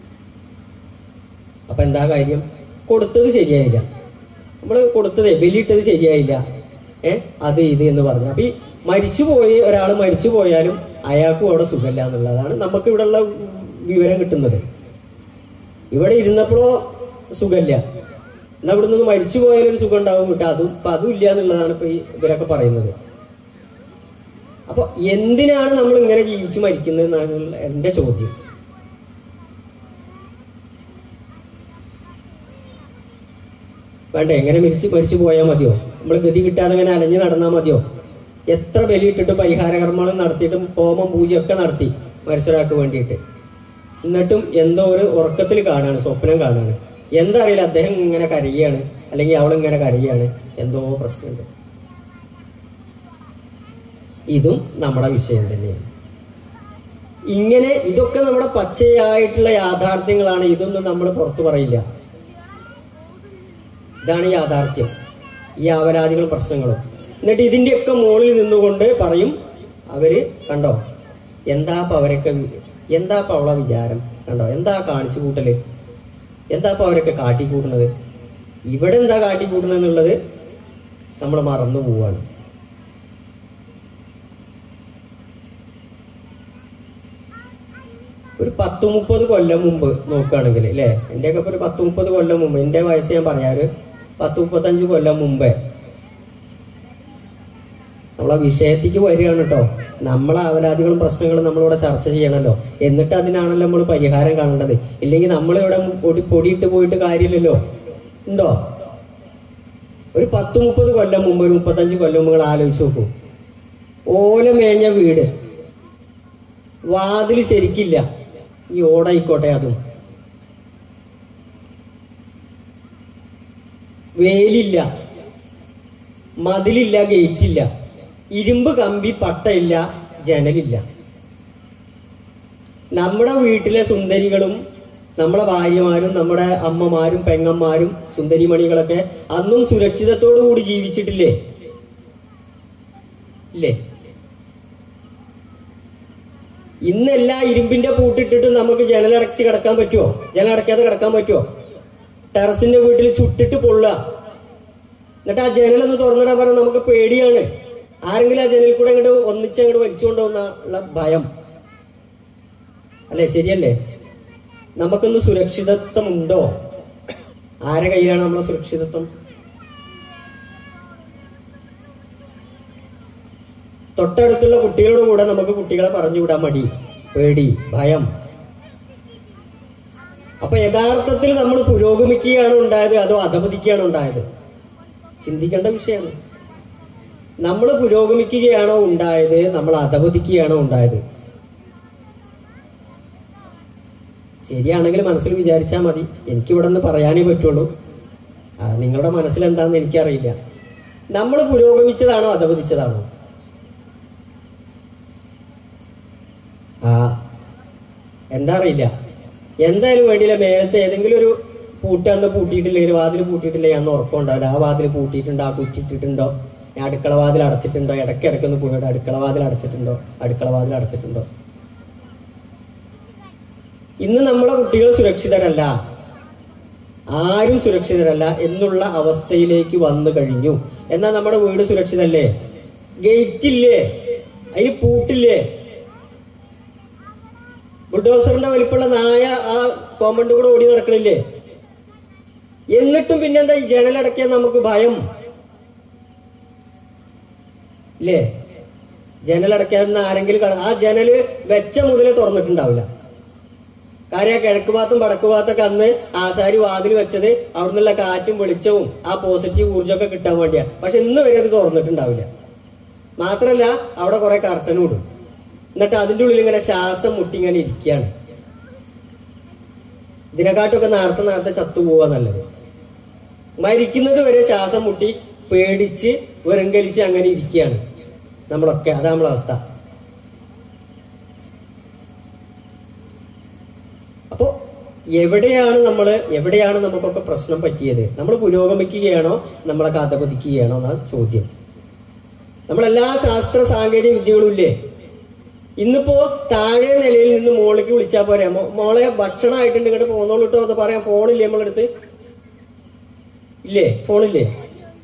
അപ്പൊ എന്താ കാര്യം കൊടുത്തത് ശരിയായില്ല നമ്മൾ കൊടുത്തതേ ബലിയിട്ടത് ശരിയായില്ല ഏ അത് ഇത് എന്ന് പറഞ്ഞു അപ്പൊ ഈ മരിച്ചുപോയി ഒരാൾ മരിച്ചു പോയാലും അയാൾക്കും അവിടെ സുഖമില്ല എന്നുള്ളതാണ് നമുക്ക് ഇവിടെയുള്ള വിവരം കിട്ടുന്നത് ഇവിടെ ഇരുന്നപ്പോഴോ സുഖമില്ല എന്നാ ഇവിടെ നിന്ന് മരിച്ചു പോയാലൊരു സുഖം ഉണ്ടാവും കിട്ടും അതും ഇപ്പൊ അതും ഇല്ല എന്നുള്ളതാണ് ഇപ്പൊ ഈ ഇവരൊക്കെ പറയുന്നത് അപ്പൊ എന്തിനാണ് നമ്മൾ ഇങ്ങനെ ജീവിച്ചു മരിക്കുന്നത് എന്നാണ് എന്റെ ചോദ്യം വേണ്ട എങ്ങനെ മരിച്ചു മരിച്ചു പോയാൽ മതിയോ നമ്മൾ ഗതി കിട്ടാതെ ഇങ്ങനെ അലഞ്ഞു നടന്നാൽ മതിയോ എത്ര ബലിയിട്ടിട്ട് പരിഹാര കർമ്മങ്ങൾ നടത്തിയിട്ടും ഹോമം പൂജയൊക്കെ നടത്തി മരിച്ചൊരാൾക്ക് വേണ്ടിയിട്ട് എന്നിട്ടും എന്തോ ഒരു ഉറക്കത്തിൽ കാണുകയാണ് സ്വപ്നം കാണുകയാണ് എന്താ അറിയില്ല അദ്ദേഹം ഇങ്ങനെ കരയുകയാണ് അല്ലെങ്കിൽ അവൾ ഇങ്ങനെ കരയുകയാണ് എന്തോ പ്രശ്നമുണ്ട് ഇതും നമ്മുടെ വിഷയം തന്നെയാണ് ഇങ്ങനെ ഇതൊക്കെ നമ്മുടെ പച്ചയായിട്ടുള്ള യാഥാർത്ഥ്യങ്ങളാണ് ഇതൊന്നും നമ്മൾ പുറത്തു പറയില്ല ഇതാണ് യാഥാർത്ഥ്യം ഈ ആവലാദികളും പ്രശ്നങ്ങളും എന്നിട്ട് ഇതിന്റെയൊക്കെ മുകളിൽ നിന്നുകൊണ്ട് പറയും അവര് കണ്ടോ എന്താ ഇപ്പൊ അവരൊക്കെ വി- എന്താ ഇപ്പൊ അവളെ വിചാരം കണ്ടോ എന്താ കാണിച്ചു കൂട്ടല് എന്താ ഇപ്പൊ അവരൊക്കെ കാട്ടിക്കൂട്ടുന്നത് ഇവിടെ എന്താ കാട്ടിക്കൂട്ടുന്നത് എന്നുള്ളത് നമ്മൾ മറന്നു പോവാണ് ഒരു പത്ത് മുപ്പത് കൊല്ലം മുമ്പ് നോക്കുകയാണെങ്കിൽ അല്ലേ എന്റെയൊക്കെ ഇപ്പൊ ഒരു പത്ത് മുപ്പത് കൊല്ലം മുമ്പ് എന്റെ വയസ്സ് ഞാൻ പറയാം ഒരു പത്ത് മുപ്പത്തഞ്ച് കൊല്ലം മുമ്പേ നമ്മളെ വിഷയത്തിക്ക് വരികയാണ് കേട്ടോ നമ്മളെ അവലാദികളും പ്രശ്നങ്ങളും നമ്മളിവിടെ ചർച്ച ചെയ്യണമല്ലോ എന്നിട്ട് അതിനാണല്ലോ നമ്മൾ പരിഹാരം കാണേണ്ടത് ഇല്ലെങ്കിൽ നമ്മളിവിടെ പൊടി പൊടിയിട്ട് പോയിട്ട് കാര്യമില്ലല്ലോ ഉണ്ടോ ഒരു പത്ത് മുപ്പത് കൊല്ലം മുമ്പ് ഒരു മുപ്പത്തഞ്ച് കൊല്ലം മുമ്പ് നിങ്ങൾ ആലോചിച്ച് നോക്കൂ ഓല മേഞ്ഞ വീട് വാതിൽ ശരിക്കില്ല ഈ ഓടായിക്കോട്ടെ അതും വേലില്ല മതിലില്ല ഗേറ്റില്ല ഇരുമ്പ് കമ്പി പട്ടയില്ല ജനലില്ല നമ്മുടെ വീട്ടിലെ സുന്ദരികളും നമ്മുടെ ഭാര്യമാരും നമ്മുടെ അമ്മമാരും പെങ്ങന്മാരും സുന്ദരിമണികളൊക്കെ അന്നും സുരക്ഷിതത്തോടു കൂടി ജീവിച്ചിട്ടില്ലേ ഇല്ലേ ഇന്നെല്ലാ ഇരുമ്പിന്റെ പൂട്ടിട്ടിട്ട് നമുക്ക് ജനലടച്ച് കിടക്കാൻ പറ്റുമോ ജനലടക്കാതെ കിടക്കാൻ പറ്റുമോ ടെറസിന്റെ വീട്ടിൽ ചുട്ടിട്ട് പൊള്ളുക എന്നിട്ട് ആ ജനലൊന്ന് തുറന്നിടാൻ പറഞ്ഞാൽ നമുക്ക് പേടിയാണ് ആരെങ്കിലും ആ ജനലിൽ കൂടെ അങ്ങോട്ട് ഒന്നിച്ച് അങ്ങോട്ട് വലിച്ചുകൊണ്ടുവന്ന ഉള്ള ഭയം അല്ലേ ശരിയല്ലേ നമുക്കൊന്ന് സുരക്ഷിതത്വം ഉണ്ടോ ആരെ കയ്യിലാണ് നമ്മളെ സുരക്ഷിതത്വം തൊട്ടടുത്തുള്ള കുട്ടികളുടെ കൂടെ നമുക്ക് കുട്ടികളെ പറഞ്ഞുവിടാൻ മടി പേടി ഭയം അപ്പൊ യഥാർത്ഥത്തിൽ നമ്മൾ പുരോഗമിക്കുകയാണ് ഉണ്ടായത് അതോ അധപതിക്കുകയാണ് ഉണ്ടായത് ചിന്തിക്കേണ്ട വിഷയമാണ് നമ്മൾ പുരോഗമിക്കുകയാണോ ഉണ്ടായത് നമ്മൾ അധപതിക്കുകയാണോ ഉണ്ടായത് ശരിയാണെങ്കിൽ മനസ്സിൽ വിചാരിച്ചാൽ മതി എനിക്കിവിടെ നിന്ന് പറയാനേ പറ്റുള്ളൂ ആ, നിങ്ങളുടെ മനസ്സിൽ എന്താണെന്ന് എനിക്കറിയില്ല നമ്മൾ പുരോഗമിച്ചതാണോ അധപതിച്ചതാണോ ആ എന്താ അറിയില്ല എന്തായാലും വേണ്ടിയില്ല മേലത്തെ ഏതെങ്കിലും ഒരു പൂട്ട് അന്ന് പൂട്ടിയിട്ടില്ലെങ്കിൽ വാതിൽ പൂട്ടിയിട്ടില്ലെങ്കിൽ അന്ന് ഉറക്കം ഉണ്ടാവില്ല ആ വാതിൽ പൂട്ടിയിട്ടുണ്ടോ ആ കുറ്റിയിട്ടിട്ടുണ്ടോ ഞാൻ അടുക്കള വാതിൽ അടച്ചിട്ടുണ്ടോ ഇടയ്ക്ക് ഇടയ്ക്കൊന്ന് പോയിട്ട് അടുക്കള വാതിൽ അടച്ചിട്ടുണ്ടോ അടുക്കള വാതിൽ അടച്ചിട്ടുണ്ടോ ഇന്ന് നമ്മളെ കുട്ടികൾ സുരക്ഷിതരല്ല ആരും സുരക്ഷിതരല്ല എന്നുള്ള അവസ്ഥയിലേക്ക് വന്നു കഴിഞ്ഞു എന്നാൽ നമ്മുടെ വീട് സുരക്ഷിതല്ലേ ഗേറ്റ് ഇല്ലേ അതിന് പൂട്ടില്ലേ ബുൾഡോസറിന്റെ വലിപ്പമുള്ള നായ ആ കോമ്പൗണ്ട് കൂടെ ഓടി നടക്കണില്ലേ എന്നിട്ടും പിന്നെന്താ ഈ ജനലടക്കിയാൽ നമുക്ക് ഭയം ഇല്ലേ ജനലടക്കാതെ ആരെങ്കിലും കാണാം ആ ജനല് വെച്ച മുതലേ തുറന്നിട്ടുണ്ടാവില്ല കാര്യം ആ കിഴക്ക് ഭാഗത്തും വടക്ക് ഭാഗത്തൊക്കെ അന്ന് ആശാരി വാതിൽ വെച്ചത് അവിടുന്നുള്ള കാറ്റും വെളിച്ചവും ആ പോസിറ്റീവ് ഊർജ്ജമൊക്കെ കിട്ടാൻ വേണ്ടിയാ പക്ഷെ ഇന്ന് വരെ അത് തുറന്നിട്ടുണ്ടാവില്ല മാത്രല്ല അവിടെ കുറെ കർട്ടനും ഇടും എന്നിട്ട് അതിന്റെ ഉള്ളിൽ ഇങ്ങനെ ശ്വാസം മുട്ടി ഇങ്ങനെ ഇരിക്കുകയാണ് ഇതിനെക്കാട്ടൊക്കെ നേരത്തെ നേരത്തെ ചത്തുപോവാ നല്ലത് മരിക്കുന്നത് വരെ ശ്വാസം മുട്ടി പേടിച്ച് വെറുങ്കലിച്ച് അങ്ങനെ ഇരിക്കുകയാണ് നമ്മളൊക്കെ അതാ നമ്മളെ അവസ്ഥ അപ്പോ എവിടെയാണ് നമ്മൾ എവിടെയാണ് നമുക്കൊക്കെ പ്രശ്നം പറ്റിയത് നമ്മൾ പുരോഗമിക്കുകയാണോ നമ്മളെ കഥപതിക്കുകയാണോ എന്നാണ് ചോദ്യം നമ്മളെല്ലാ ശാസ്ത്ര സാങ്കേതിക വിദ്യകളും ഇല്ലേ ഇന്നിപ്പോ താഴെ നിലയിൽ നിന്ന് മോളിലേക്ക് വിളിച്ചാൽ പോരെ മോ- മോളെ ഭക്ഷണമായിട്ടുണ്ട് ഇങ്ങോട്ട് പോന്നോളൂ കേട്ടോ എന്ന് പറയാൻ ഫോണില്ലേ നമ്മളെടുത്ത് ഇല്ലേ ഫോണില്ലേ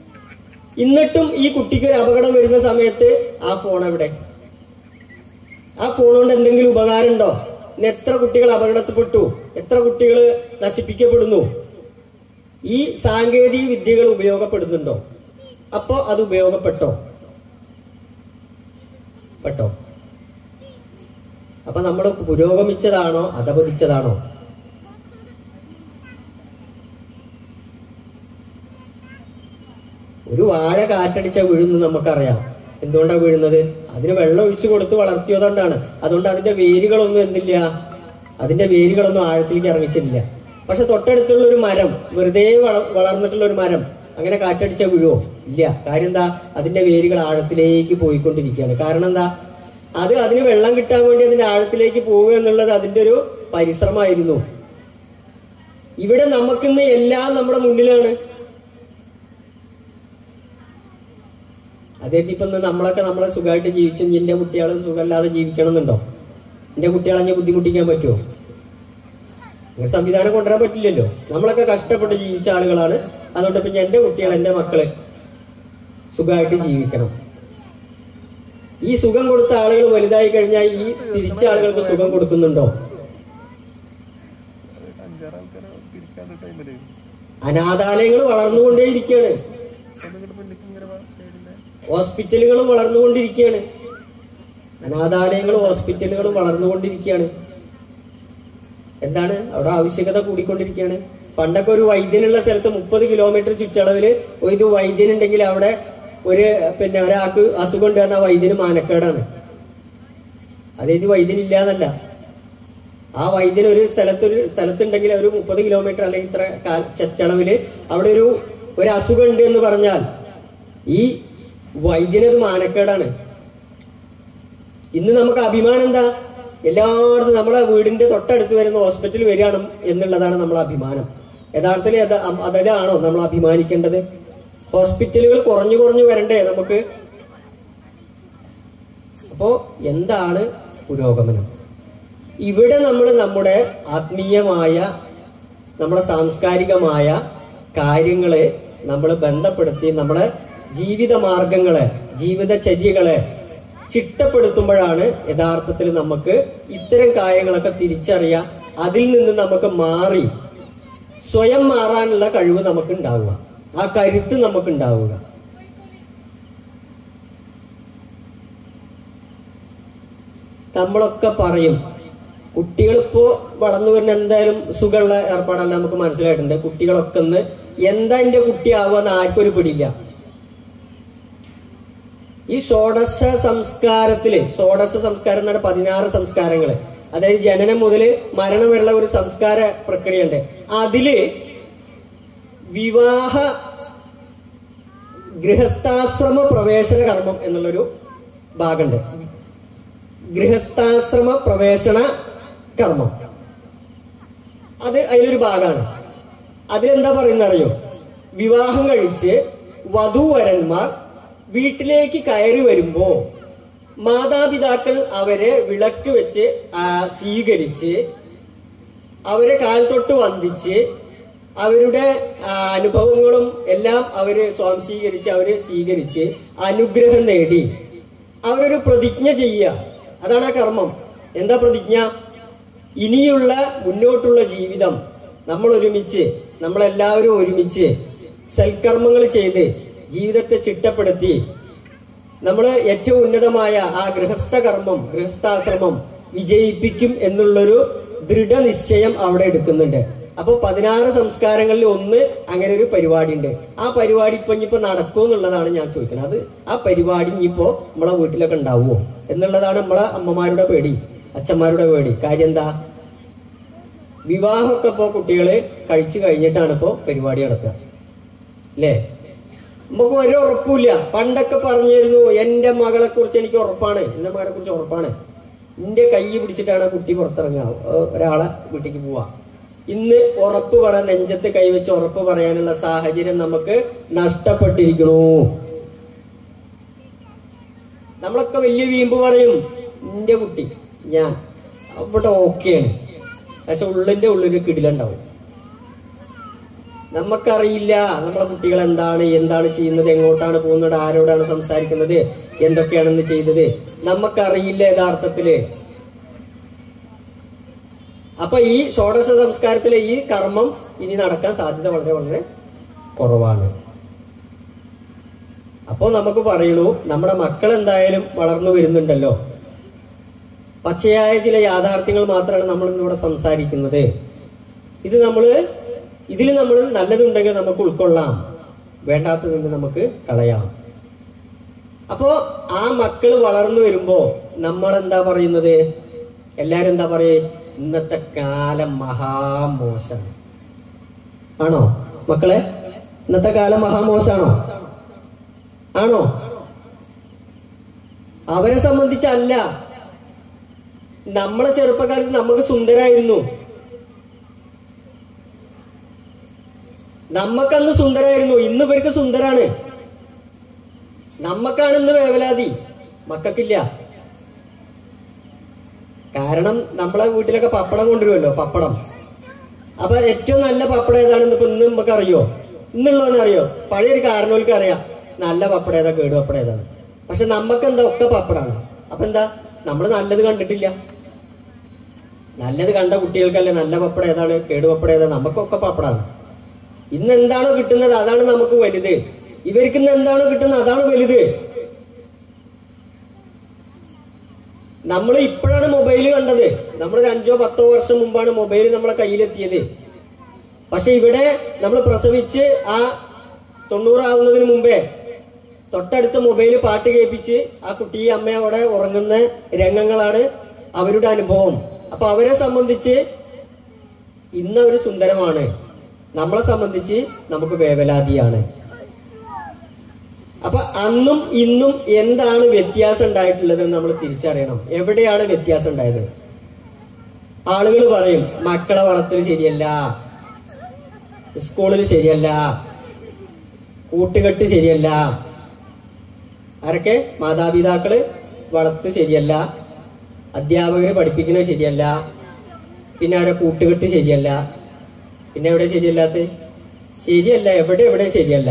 എന്നിട്ടും ഈ കുട്ടിക്ക് ഒരു അപകടം വരുന്ന സമയത്ത് ആ ഫോൺ എവിടെ ആ ഫോൺ കൊണ്ട് എന്തെങ്കിലും ഉപകാരം ഉണ്ടോ ഇന്ന് എത്ര കുട്ടികൾ അപകടത്തിൽപ്പെട്ടു എത്ര കുട്ടികൾ നശിപ്പിക്കപ്പെടുന്നു ഈ സാങ്കേതിക വിദ്യകൾ ഉപയോഗപ്പെടുന്നുണ്ടോ അപ്പോ അത് ഉപയോഗപ്പെട്ടോ പെട്ടോ അപ്പൊ നമ്മൾ പുരോഗമിച്ചതാണോ അധപതിച്ചതാണോ ഒരു വാഴ കാറ്റടിച്ച വീഴുന്നു നമുക്കറിയാം എന്തുകൊണ്ടാണ് വീഴുന്നത് അതിന് വെള്ളം ഒഴിച്ചു കൊടുത്ത് വളർത്തിയതുകൊണ്ടാണ് അതുകൊണ്ട് അതിന്റെ വേരുകളൊന്നും എന്തില്ല അതിന്റെ വേരുകളൊന്നും ആഴത്തിലേക്ക് ഇറങ്ങിച്ചിട്ടില്ല പക്ഷെ തൊട്ടടുത്തുള്ള ഒരു മരം വെറുതെ വള- വളർന്നിട്ടുള്ള ഒരു മരം അങ്ങനെ കാറ്റടിച്ച വീഴുവോ ഇല്ല കാര്യം എന്താ അതിന്റെ വേരുകൾ ആഴത്തിലേക്ക് പോയിക്കൊണ്ടിരിക്കുകയാണ് കാരണം എന്താ അത് അതിന് വെള്ളം കിട്ടാൻ വേണ്ടി അതിന്റെ ആഴത്തിലേക്ക് പോവുക എന്നുള്ളത് അതിന്റെ ഒരു പരിശ്രമമായിരുന്നു ഇവിടെ നമുക്കിന്ന് എല്ലാം നമ്മുടെ മുന്നിലാണ് അതായത് ഇപ്പൊ ഇന്ന് നമ്മളൊക്കെ നമ്മളെ സുഖമായിട്ട് ജീവിച്ചു എന്റെ കുട്ടികൾ സുഖമില്ലാതെ ജീവിക്കണം എന്നുണ്ടോ എന്റെ കുട്ടികളെ ഞാൻ ബുദ്ധിമുട്ടിക്കാൻ പറ്റുമോ അങ്ങനെ സംവിധാനം കൊണ്ടുവരാൻ പറ്റില്ലല്ലോ നമ്മളൊക്കെ കഷ്ടപ്പെട്ട് ജീവിച്ച ആളുകളാണ് അതുകൊണ്ട് ഇപ്പൊ എന്റെ കുട്ടികൾ എന്റെ മക്കള് സുഖമായിട്ട് ജീവിക്കണം ഈ സുഖം കൊടുത്ത ആളുകൾ വലുതായി കഴിഞ്ഞാൽ ഈ തിരിച്ച ആളുകൾക്ക് സുഖം കൊടുക്കുന്നുണ്ടോ അഞ്ചാറാൾക്കാരെ പിരിക്കാണ്ട് ടൈമില് അനാഥാലയങ്ങൾ വളർന്നുകൊണ്ടേയിരിക്കുകയാണ് ഒന്നിങ്ങോട്ട് മുന്നിലേക്ക് ഇങ്ങനെ വാ, സൈഡിലെ ഹോസ്പിറ്റലുകളും വളർന്നുകൊണ്ടിരിക്കുകയാണ് അനാഥാലയങ്ങളും ഹോസ്പിറ്റലുകളും വളർന്നുകൊണ്ടിരിക്കുകയാണ് എന്താണ് അവിടെ ആവശ്യകത കൂടിക്കൊണ്ടിരിക്കുകയാണ് പണ്ടൊക്കെ ഒരു വൈദ്യനുള്ള സ്ഥലത്ത് മുപ്പത് കിലോമീറ്റർ ചുറ്റളവില് ഒരു വൈദ്യൻ ഉണ്ടെങ്കിൽ അവിടെ ഒരു പിന്നെ ഒരാൾക്ക് അസുഖം ഉണ്ട് പറഞ്ഞാൽ വൈദ്യന് മാനക്കേടാണ് അതായത് വൈദ്യൻ ഇല്ലാന്നല്ല ആ വൈദ്യൻ ഒരു സ്ഥലത്ത് ഒരു സ്ഥലത്തുണ്ടെങ്കിൽ ഒരു മുപ്പത് കിലോമീറ്റർ അല്ലെങ്കിൽ ഇത്ര കാ- ചുറ്റളവില് അവിടെ ഒരു ഒരു അസുഖം ഉണ്ട് എന്ന് പറഞ്ഞാൽ ഈ വൈദ്യനത് മാനക്കേടാണ് ഇന്ന് നമുക്ക് അഭിമാനം എന്താ എല്ലായിടത്തും നമ്മളെ വീടിന്റെ തൊട്ടടുത്ത് വരുന്ന ഹോസ്പിറ്റൽ വരികയാണ് എന്നുള്ളതാണ് നമ്മളെ അഭിമാനം യഥാർത്ഥത്തിൽ അത് അം- അതിലാണോ നമ്മൾ അഭിമാനിക്കേണ്ടത് ഹോസ്പിറ്റലുകൾ കുറഞ്ഞു കുറഞ്ഞു വരണ്ടേ നമുക്ക് അപ്പോ എന്താണ് പുരോഗമനം ഇവിടെ നമ്മൾ നമ്മുടെ ആത്മീയമായ നമ്മുടെ സാംസ്കാരികമായ കാര്യങ്ങളെ നമ്മൾ ബന്ധപ്പെടുത്തി നമ്മളെ ജീവിത മാർഗങ്ങളെ ജീവിതചര്യകളെ ചിട്ടപ്പെടുത്തുമ്പോഴാണ് യഥാർത്ഥത്തിൽ നമുക്ക് ഇത്തരം കാര്യങ്ങളൊക്കെ തിരിച്ചറിയാം അതിൽ നിന്ന് നമുക്ക് മാറി സ്വയം മാറാനുള്ള കഴിവ് നമുക്ക് ഉണ്ടാവുക ആ കരുത്ത് നമുക്ക് ഉണ്ടാവുക നമ്മളൊക്കെ പറയും കുട്ടികളിപ്പോ വളർന്നു വരുന്ന എന്തായാലും സുഖമുള്ള ഏർപ്പാടല്ല നമുക്ക് മനസ്സിലായിട്ടുണ്ട് കുട്ടികളൊക്കെ ഒന്ന് എന്താ എന്റെ കുട്ടിയാവുമെന്ന് ആർക്കും ഒരു പിടിയില്ല ഈ ഷോഡശ സംസ്കാരത്തില് ഷോഡശ സംസ്കാരം എന്ന് പറഞ്ഞാൽ പതിനാറ് സംസ്കാരങ്ങള് അതായത് ജനനം മുതൽ മരണം വരെയുള്ള ഒരു സംസ്കാര പ്രക്രിയ ഉണ്ട് അതില് വിവാഹ ഗൃഹസ്ഥാശ്രമ പ്രവേശന കർമ്മം എന്നുള്ളൊരു ഭാഗമുണ്ട് ഗൃഹസ്ഥാശ്രമ പ്രവേശന കർമ്മം അത് അതിലൊരു ഭാഗമാണ് അതിലെന്താ പറയുന്ന അറിയോ വിവാഹം കഴിച്ച് വധൂവരന്മാർ വീട്ടിലേക്ക് കയറി വരുമ്പോ മാതാപിതാക്കൾ അവരെ വിളക്ക് വെച്ച് ആ, സ്വീകരിച്ച് അവരെ കാൽ തൊട്ട് വന്ദിച്ച് അവരുടെ ആ, അനുഭവങ്ങളും എല്ലാം അവര് സ്വാംശീകരിച്ച് അവര് സ്വീകരിച്ച് അനുഗ്രഹം നേടി അവരൊരു പ്രതിജ്ഞ ചെയ്യുക അതാണ് ആ കർമ്മം എന്താ പ്രതിജ്ഞ ഇനിയുള്ള മുന്നോട്ടുള്ള ജീവിതം നമ്മൾ ഒരുമിച്ച് നമ്മളെല്ലാവരും ഒരുമിച്ച് സൽക്കർമ്മങ്ങൾ ചെയ്ത് ജീവിതത്തെ ചിട്ടപ്പെടുത്തി നമ്മൾ ഏറ്റവും ഉന്നതമായ ആ ഗൃഹസ്ഥ കർമ്മം ഗൃഹസ്ഥാശ്രമം വിജയിപ്പിക്കും എന്നുള്ളൊരു ദൃഢനിശ്ചയം അവിടെ എടുക്കുന്നുണ്ട് അപ്പൊ പതിനാറ് സംസ്കാരങ്ങളിൽ ഒന്ന് അങ്ങനെ ഒരു പരിപാടി ഉണ്ട് ആ പരിപാടി ഇപ്പൊ ഇനിയിപ്പോ നടക്കുമോ എന്നുള്ളതാണ് ഞാൻ ചോദിക്കുന്നത് അത് ആ പരിപാടി ഇനിയിപ്പോ നമ്മളെ വീട്ടിലൊക്കെ ഉണ്ടാവുമോ എന്നുള്ളതാണ് നമ്മളെ അമ്മമാരുടെ പേടി അച്ഛന്മാരുടെ പേടി കാര്യം എന്താ വിവാഹമൊക്കെ ഇപ്പോ കുട്ടികള് കഴിച്ചു കഴിഞ്ഞിട്ടാണ് ഇപ്പോ പരിപാടി നടത്തുക അല്ലേ നമുക്ക് ഒരു ഉറപ്പില്ല പണ്ടൊക്കെ പറഞ്ഞിരുന്നു എന്റെ മകളെ കുറിച്ച് എനിക്ക് ഉറപ്പാണ് എന്റെ മകളെ കുറിച്ച് ഉറപ്പാണ് എന്റെ കൈ പിടിച്ചിട്ടാണ് ആ കുട്ടി പുറത്തിറങ്ങുക ഏഹ് ഒരാളെ വീട്ടിലേക്ക് പോവാ ഇന്ന് ഉറപ്പ് പറയാൻ നെഞ്ചത്ത് കൈവച്ച് ഉറപ്പ് പറയാനുള്ള സാഹചര്യം നമുക്ക് നഷ്ടപ്പെട്ടിരിക്കണു നമ്മളൊക്കെ വലിയ വീമ്പ് പറയും എന്റെ കുട്ടി ഞാൻ അവിടെ ഓക്കെയാണ് പക്ഷെ ഉള്ളിന്റെ ഉള്ളിൽ കിടിലുണ്ടാവും നമുക്കറിയില്ല നമ്മളെ കുട്ടികൾ എന്താണ് എന്താണ് ചെയ്യുന്നത് എങ്ങോട്ടാണ് പോകുന്നത് ആരോടാണ് സംസാരിക്കുന്നത് എന്തൊക്കെയാണെന്ന് ചെയ്തത് നമുക്കറിയില്ല യഥാർത്ഥത്തില് അപ്പൊ ഈ ഷോഡശ സംസ്കാരത്തിലെ ഈ കർമ്മം ഇനി നടക്കാൻ സാധ്യത വളരെ വളരെ കുറവാണ് അപ്പോൾ നമുക്ക് പറയണു നമ്മുടെ മക്കൾ എന്തായാലും വളർന്നു വരുന്നുണ്ടല്ലോ പച്ചയായ ചില യാഥാർത്ഥ്യങ്ങൾ മാത്രമാണ് നമ്മൾ ഇന്നിവിടെ സംസാരിക്കുന്നത് ഇത് നമ്മൾ ഇതിൽ നമ്മൾ നല്ലതുണ്ടെങ്കിൽ നമുക്ക് ഉൾക്കൊള്ളാം വേണ്ടാത്തതുണ്ട് നമുക്ക് കളയാം അപ്പോ ആ മക്കൾ വളർന്നു വരുമ്പോ നമ്മൾ എന്താ പറയുന്നത് എല്ലാരും എന്താ പറയേ ഇന്നത്തെ കാലം മഹാമോശം ആണോ മക്കളെ ഇന്നത്തെ കാലം മഹാമോശാണോ ആണോ അവരെ സംബന്ധിച്ചല്ല നമ്മളെ ചെറുപ്പകാലത്ത് നമുക്ക് സുന്ദരായിരുന്നു നമ്മക്കന്ന് സുന്ദരായിരുന്നു ഇന്ന് ഇവർക്ക് സുന്ദരാണ് നമ്മക്കാണ് ഇന്ന് വേവലാതി മക്കൾക്കില്ല കാരണം നമ്മളെ വീട്ടിലൊക്കെ പപ്പടം കൊണ്ടുവരുമല്ലോ പപ്പടം അപ്പൊ ഏറ്റവും നല്ല പപ്പടം ഏതാണെന്ന് ഇപ്പൊ ഇന്ന് നമുക്ക് അറിയോ ഇന്നുള്ളവനെ അറിയോ പഴയൊരു കാരണവർക്ക് അറിയാം നല്ല പപ്പടം ഏതാ കേട് പപ്പടം ഏതാണ് പക്ഷെ നമുക്ക് എന്താ ഒക്കെ പപ്പടാണ് അപ്പൊ എന്താ നമ്മൾ നല്ലത് കണ്ടിട്ടില്ല നല്ലത് കണ്ട കുട്ടികൾക്കല്ലേ നല്ല പപ്പടം ഏതാണ് കേട് പപ്പടം ഏതാണ് നമുക്കൊക്കെ പപ്പടാണ് ഇന്ന് എന്താണോ കിട്ടുന്നത് അതാണ് നമുക്ക് വലുത് ഇവർക്ക് ഇന്ന് എന്താണോ കിട്ടുന്നത് അതാണ് വലുത് നമ്മൾ ഇപ്പോഴാണ് മൊബൈൽ കണ്ടത് നമ്മൾ ഒരു അഞ്ചോ പത്തോ വർഷം മുമ്പാണ് മൊബൈൽ നമ്മളെ കയ്യിലെത്തിയത് പക്ഷെ ഇവിടെ നമ്മൾ പ്രസവിച്ച് ആ തൊണ്ണൂറാവുന്നതിന് മുമ്പേ തൊട്ടടുത്ത മൊബൈൽ പാട്ട് കേൾപ്പിച്ച് ആ കുട്ടി അമ്മയോടെ ഉറങ്ങുന്ന രംഗങ്ങളാണ് അവരുടെ അനുഭവം അപ്പൊ അവരെ സംബന്ധിച്ച് ഇന്ന് അവർ സുന്ദരമാണ് നമ്മളെ സംബന്ധിച്ച് നമുക്ക് വേവലാതിയാണ് അപ്പൊ അന്നും ഇന്നും എന്താണ് വ്യത്യാസം ഉണ്ടായിട്ടുള്ളത് എന്ന് നമ്മൾ തിരിച്ചറിയണം എവിടെയാണ് വ്യത്യാസം ഉണ്ടായത് ആളുകൾ പറയും മക്കളെ വളർത്തൽ ശരിയല്ല സ്കൂളിൽ ശരിയല്ല കൂട്ടുകെട്ട് ശരിയല്ല ആരൊക്കെ മാതാപിതാക്കള് വളർത്ത് ശരിയല്ല അധ്യാപകര് പഠിപ്പിക്കുന്നത് ശരിയല്ല പിന്നെ അവരെ കൂട്ടുകെട്ട് ശരിയല്ല പിന്നെ എവിടെ ശരിയല്ലാത്ത ശരിയല്ല എവിടെ എവിടെ ശരിയല്ല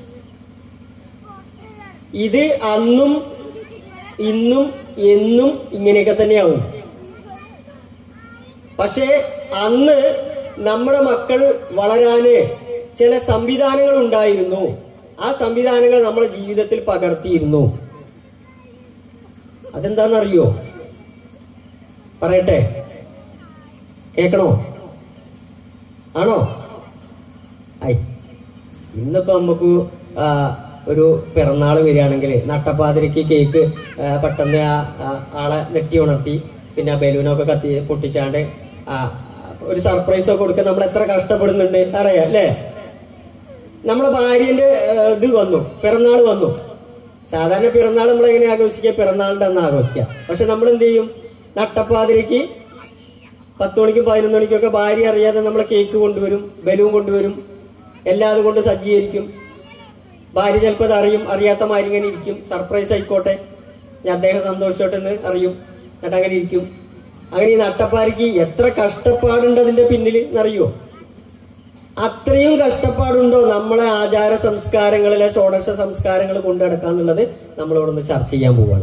ഇത് അന്നും ഇന്നും എന്നും ഇങ്ങനെയൊക്കെ തന്നെയാവും പക്ഷേ അന്ന് നമ്മുടെ മക്കൾ വളരാന് ചില സംവിധാനങ്ങൾ ഉണ്ടായിരുന്നു ആ സംവിധാനങ്ങൾ നമ്മുടെ ജീവിതത്തിൽ പകർത്തിയിരുന്നു അതെന്താണെന്നറിയോ പറയട്ടെ കേക്കണോ ആണോ ഐ ഇന്നിപ്പോ നമുക്ക് ആ, ഒരു പിറന്നാള് വരികയാണെങ്കിൽ നട്ടപ്പാതിരിക്ക് കേക്ക് ആ, പെട്ടെന്ന് ആ ആ, ആളെ നെറ്റി ഉണർത്തി പിന്നെ ആ ബലൂണൊക്കെ കത്തി പൊട്ടിച്ചാണ്ട് ആ ഒരു സർപ്രൈസ് ഒക്കെ കൊടുക്കാൻ നമ്മൾ എത്ര കഷ്ടപ്പെടുന്നുണ്ട് അറിയാം അല്ലേ നമ്മളെ ഭാര്യന്റെ ആ, ഇത് വന്നു പിറന്നാൾ വന്നു സാധാരണ പിറന്നാൾ നമ്മൾ എങ്ങനെ ആഘോഷിക്കുക പിറന്നാളിന്റെ അന്ന് ആഘോഷിക്കുക പക്ഷെ നമ്മൾ എന്ത് ചെയ്യും നട്ടപ്പാതിരിക്ക് പത്ത് മണിക്കും പതിനൊന്ന് മണിക്കൊക്കെ ഭാര്യ അറിയാതെ നമ്മളെ കേക്ക് കൊണ്ടുവരും ബലൂൺ കൊണ്ടുവരും എല്ലാതും കൊണ്ട് സജ്ജീകരിക്കും ഭാര്യ ചിലപ്പോൾ അത് അറിയും അറിയാത്ത മാതിരി ഇങ്ങനെ ഇരിക്കും സർപ്രൈസ് ആയിക്കോട്ടെ ഞാൻ അദ്ദേഹം സന്തോഷിച്ചോട്ടെ എന്ന് അറിയും എന്നിട്ട് അങ്ങനെ ഇരിക്കും അങ്ങനെ ഈ നട്ടപ്പാരിക്ക് എത്ര കഷ്ടപ്പാടുണ്ട് അതിന്റെ പിന്നിൽ എന്നറിയോ അത്രയും കഷ്ടപ്പാടുണ്ടോ നമ്മളെ ആചാര സംസ്കാരങ്ങളിലെ ഷോഡശ സംസ്കാരങ്ങൾ കൊണ്ടു നടക്കാന്നുള്ളത് നമ്മൾ ഇവിടെ നിന്ന് ചർച്ച ചെയ്യാൻ പോവാണ്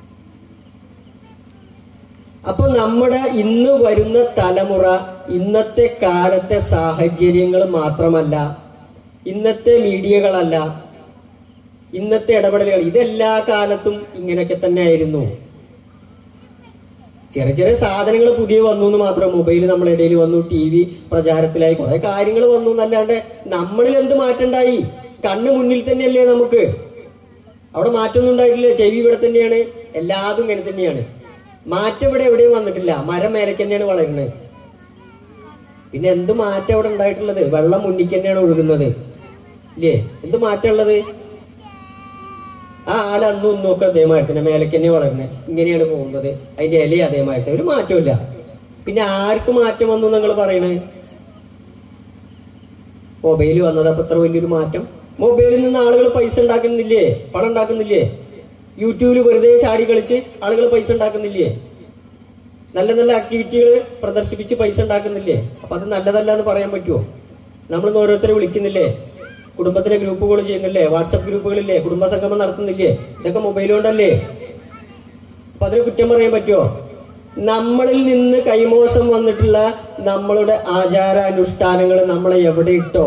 അപ്പൊ നമ്മുടെ ഇന്ന് വരുന്ന തലമുറ ഇന്നത്തെ കാലത്തെ സാഹചര്യങ്ങൾ മാത്രമല്ല ഇന്നത്തെ മീഡിയകളല്ല ഇന്നത്തെ ഇടപെടലുകൾ ഇതെല്ലാ കാലത്തും ഇങ്ങനെയൊക്കെ തന്നെ ആയിരുന്നു ചെറിയ ചെറിയ സാധനങ്ങൾ പുതിയ വന്നു എന്ന് മാത്രം മൊബൈൽ നമ്മുടെ ഇടയിൽ വന്നു ടി വി പ്രചാരത്തിലായി കുറെ കാര്യങ്ങൾ വന്നു എന്നല്ലാണ്ട് നമ്മളിൽ എന്ത് മാറ്റണ്ടായി കണ്ണ് മുന്നിൽ തന്നെയല്ലേ നമുക്ക് അവിടെ മാറ്റമൊന്നും ഉണ്ടായിട്ടില്ല ചെവി ഇവിടെ തന്നെയാണ് എല്ലാതും ഇങ്ങനെ തന്നെയാണ് മാറ്റം ഇവിടെ എവിടെയും വന്നിട്ടില്ല മരം മേലേക്ക് തന്നെയാണ് വളരുന്നത് പിന്നെ എന്ത് മാറ്റം അവിടെ ഉണ്ടായിട്ടുള്ളത് വെള്ളം മുന്നിക്ക് തന്നെയാണ് ഒഴുകുന്നത് ഇല്ലേ എന്ത് മാറ്റം ഉള്ളത് ആ ആല അന്നും ഇന്നും ഒക്കെ അതേമാതിരി തന്നെ മേലേക്ക് തന്നെ വളരുന്നത് ഇങ്ങനെയാണ് പോകുന്നത് അതിന്റെ ഇല അതേമാതിരി ഒരു മാറ്റമില്ല പിന്നെ ആർക്ക് മാറ്റം വന്നു നിങ്ങൾ പറയണേ മൊബൈൽ വന്നത് അപ്പൊ ഇത്ര വലിയൊരു മാറ്റം മൊബൈലിൽ നിന്ന് ആളുകൾ പൈസ ഉണ്ടാക്കുന്നില്ലേ പണം ഉണ്ടാക്കുന്നില്ലേ യൂട്യൂബിൽ വെറുതെ ചാടി കളിച്ച് ആളുകൾ പൈസ ഉണ്ടാക്കുന്നില്ലേ നല്ല നല്ല ആക്ടിവിറ്റികൾ പ്രദർശിപ്പിച്ച് പൈസ ഉണ്ടാക്കുന്നില്ലേ അപ്പൊ അത് നല്ലതല്ല എന്ന് പറയാൻ പറ്റുമോ നമ്മളിന്ന് ഓരോരുത്തരെ വിളിക്കുന്നില്ലേ കുടുംബത്തിലെ ഗ്രൂപ്പുകൾ ചെയ്യുന്നില്ലേ വാട്സപ്പ് ഗ്രൂപ്പുകളില്ലേ കുടുംബസംഗമം നടത്തുന്നില്ലേ ഇതൊക്കെ മൊബൈൽ കൊണ്ടല്ലേ അപ്പൊ അതിന് കുറ്റം പറയാൻ പറ്റുമോ നമ്മളിൽ നിന്ന് കൈമോശം വന്നിട്ടുള്ള നമ്മളുടെ ആചാരാനുഷ്ഠാനങ്ങൾ നമ്മളെ എവിടെ ഇട്ടോ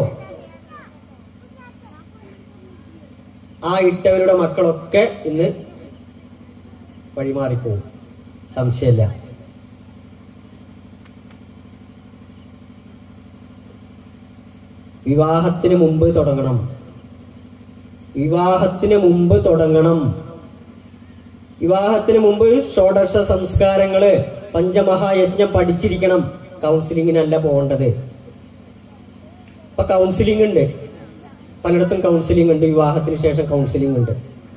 ആ ഇട്ടവരുടെ മക്കളൊക്കെ ഇന്ന് വഴിമാറിപ്പോവും സംശയമില്ല വിവാഹത്തിന് മുമ്പ് തുടങ്ങണം വിവാഹത്തിന് മുമ്പ് തുടങ്ങണം വിവാഹത്തിന് മുമ്പ് ഷോഡശ സംസ്കാരങ്ങള് പഞ്ചമഹായജ്ഞം പഠിച്ചിരിക്കണം കൗൺസിലിങ്ങിനല്ല പോകേണ്ടത് ഇപ്പൊ കൗൺസിലിംഗ് ഉണ്ട് പലയിടത്തും കൗൺസിലിംഗ് ഉണ്ട് വിവാഹത്തിന് ശേഷം കൗൺസിലിംഗ് ഉണ്ട്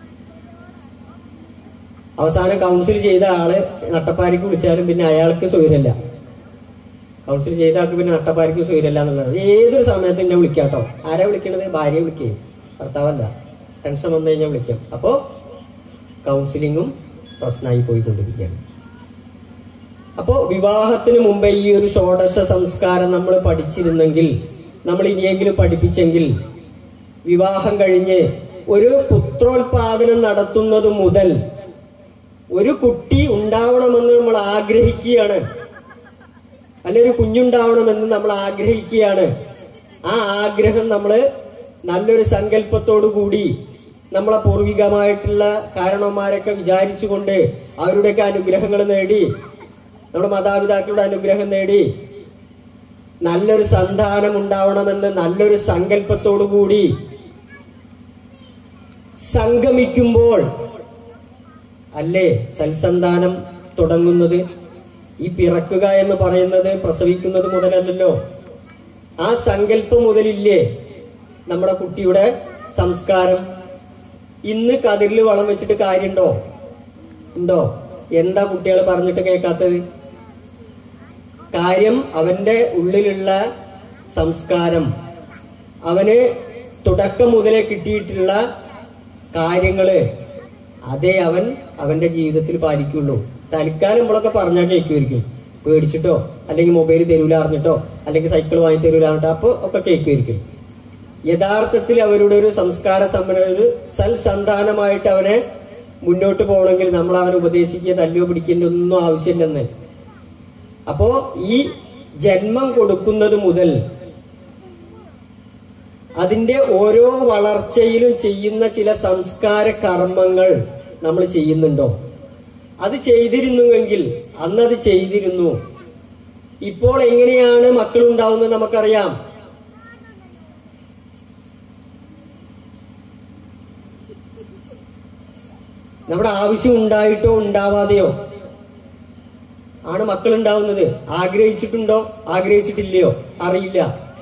അവസാനം കൗൺസിൽ ചെയ്ത ആള് നട്ടപ്പാരിക്ക് വിളിച്ചാലും പിന്നെ അയാൾക്ക് സ്വൈരല്ല കൗൺസിൽ ചെയ്ത ആൾക്ക് പിന്നെ നട്ടപ്പാരിക്ക് സ്വൈരല്ല എന്നുള്ളത് ഏതൊരു സമയത്ത് എന്നെ വിളിക്കാട്ടോ ആരാ വിളിക്കണത് ഭാര്യ വിളിക്കേ ഭർത്താവല്ല ടെൻഷൻ വന്നു കഴിഞ്ഞാൽ വിളിക്കാം അപ്പോ കൗൺസിലിങ്ങും പ്രശ്നമായി പോയിക്കൊണ്ടിരിക്കുകയാണ് അപ്പോ വിവാഹത്തിന് മുമ്പേ ഈ ഒരു ഷോഡശ സംസ്കാരം നമ്മൾ പഠിച്ചിരുന്നെങ്കിൽ നമ്മൾ ഇനിയെങ്കിലും പഠിപ്പിച്ചെങ്കിൽ വിവാഹം കഴിഞ്ഞ് ഒരു പുത്രോത്പാദനം നടത്തുന്നത് മുതൽ ഒരു കുട്ടി ഉണ്ടാവണമെന്ന് നമ്മൾ ആഗ്രഹിക്കുകയാണ് അല്ലെ ഒരു കുഞ്ഞുണ്ടാവണമെന്ന് നമ്മൾ ആഗ്രഹിക്കുകയാണ് ആ ആഗ്രഹം നമ്മൾ നല്ലൊരു സങ്കല്പത്തോടു കൂടി നമ്മളെ പൂർവികമായിട്ടുള്ള കാരണവന്മാരൊക്കെ വിചാരിച്ചുകൊണ്ട് അവരുടെയൊക്കെ അനുഗ്രഹങ്ങൾ നേടി നമ്മുടെ മാതാപിതാക്കളുടെ അനുഗ്രഹം നേടി നല്ലൊരു സന്താനം ഉണ്ടാവണമെന്ന് നല്ലൊരു സങ്കല്പത്തോടു കൂടി സംഗമിക്കുമ്പോൾ അല്ലേ സൽസന്താനം തുടങ്ങുന്നത് ഈ പിറക്കുക എന്ന് പറയുന്നത് പ്രസവിക്കുന്നത് മുതലല്ലല്ലോ ആ സങ്കല്പം മുതലില്ലേ നമ്മുടെ കുട്ടിയുടെ സംസ്കാരം ഇന്ന് കതിരിൽ വളം വെച്ചിട്ട് കാര്യമുണ്ടോ ഉണ്ടോ എന്താ കുട്ടികൾ പറഞ്ഞിട്ട് കേൾക്കാത്തത് കാര്യം അവന്റെ ഉള്ളിലുള്ള സംസ്കാരം അവന് തുടക്കം മുതലേ കിട്ടിയിട്ടുള്ള കാര്യങ്ങള് അതേ അവൻ അവന്റെ ജീവിതത്തിൽ പാലിക്കുള്ളൂ തൽക്കാലം നമ്മളൊക്കെ പറഞ്ഞാൽ കേൾക്കുമായിരിക്കും പേടിച്ചിട്ടോ അല്ലെങ്കിൽ മൊബൈൽ തരൂല അറിഞ്ഞിട്ടോ അല്ലെങ്കിൽ സൈക്കിൾ വാങ്ങി തരൂല അറിഞ്ഞിട്ടോ അപ്പൊ ഒക്കെ കേൾക്കുമായിരിക്കും യഥാർത്ഥത്തിൽ അവരുടെ ഒരു സംസ്കാര സമ്പന്ന ഒരു സൽസന്താനമായിട്ട് അവനെ മുന്നോട്ട് പോകണമെങ്കിൽ നമ്മൾ അവനെ ഉപദേശിക്കുക തല്ലിയോ പിടിക്കേണ്ട ഒന്നും ആവശ്യമില്ലെന്ന് അപ്പോ ഈ ജന്മം കൊടുക്കുന്നത് മുതൽ അതിന്റെ ഓരോ വളർച്ചയിലും ചെയ്യുന്ന ചില സംസ്കാര കർമ്മങ്ങൾ നമ്മൾ ചെയ്യുന്നുണ്ടോ അത് ചെയ്തിരുന്നുവെങ്കിൽ അന്നത് ചെയ്തിരുന്നു ഇപ്പോൾ എങ്ങനെയാണ് മക്കൾ ഉണ്ടാവുന്നത് നമുക്കറിയാം നമ്മുടെ ആവശ്യം ഉണ്ടായിട്ടോ ഉണ്ടാവാതെയോ ആണ് മക്കൾ ഉണ്ടാവുന്നത് ആഗ്രഹിച്ചിട്ടുണ്ടോ ആഗ്രഹിച്ചിട്ടില്ലയോ അറിയില്ല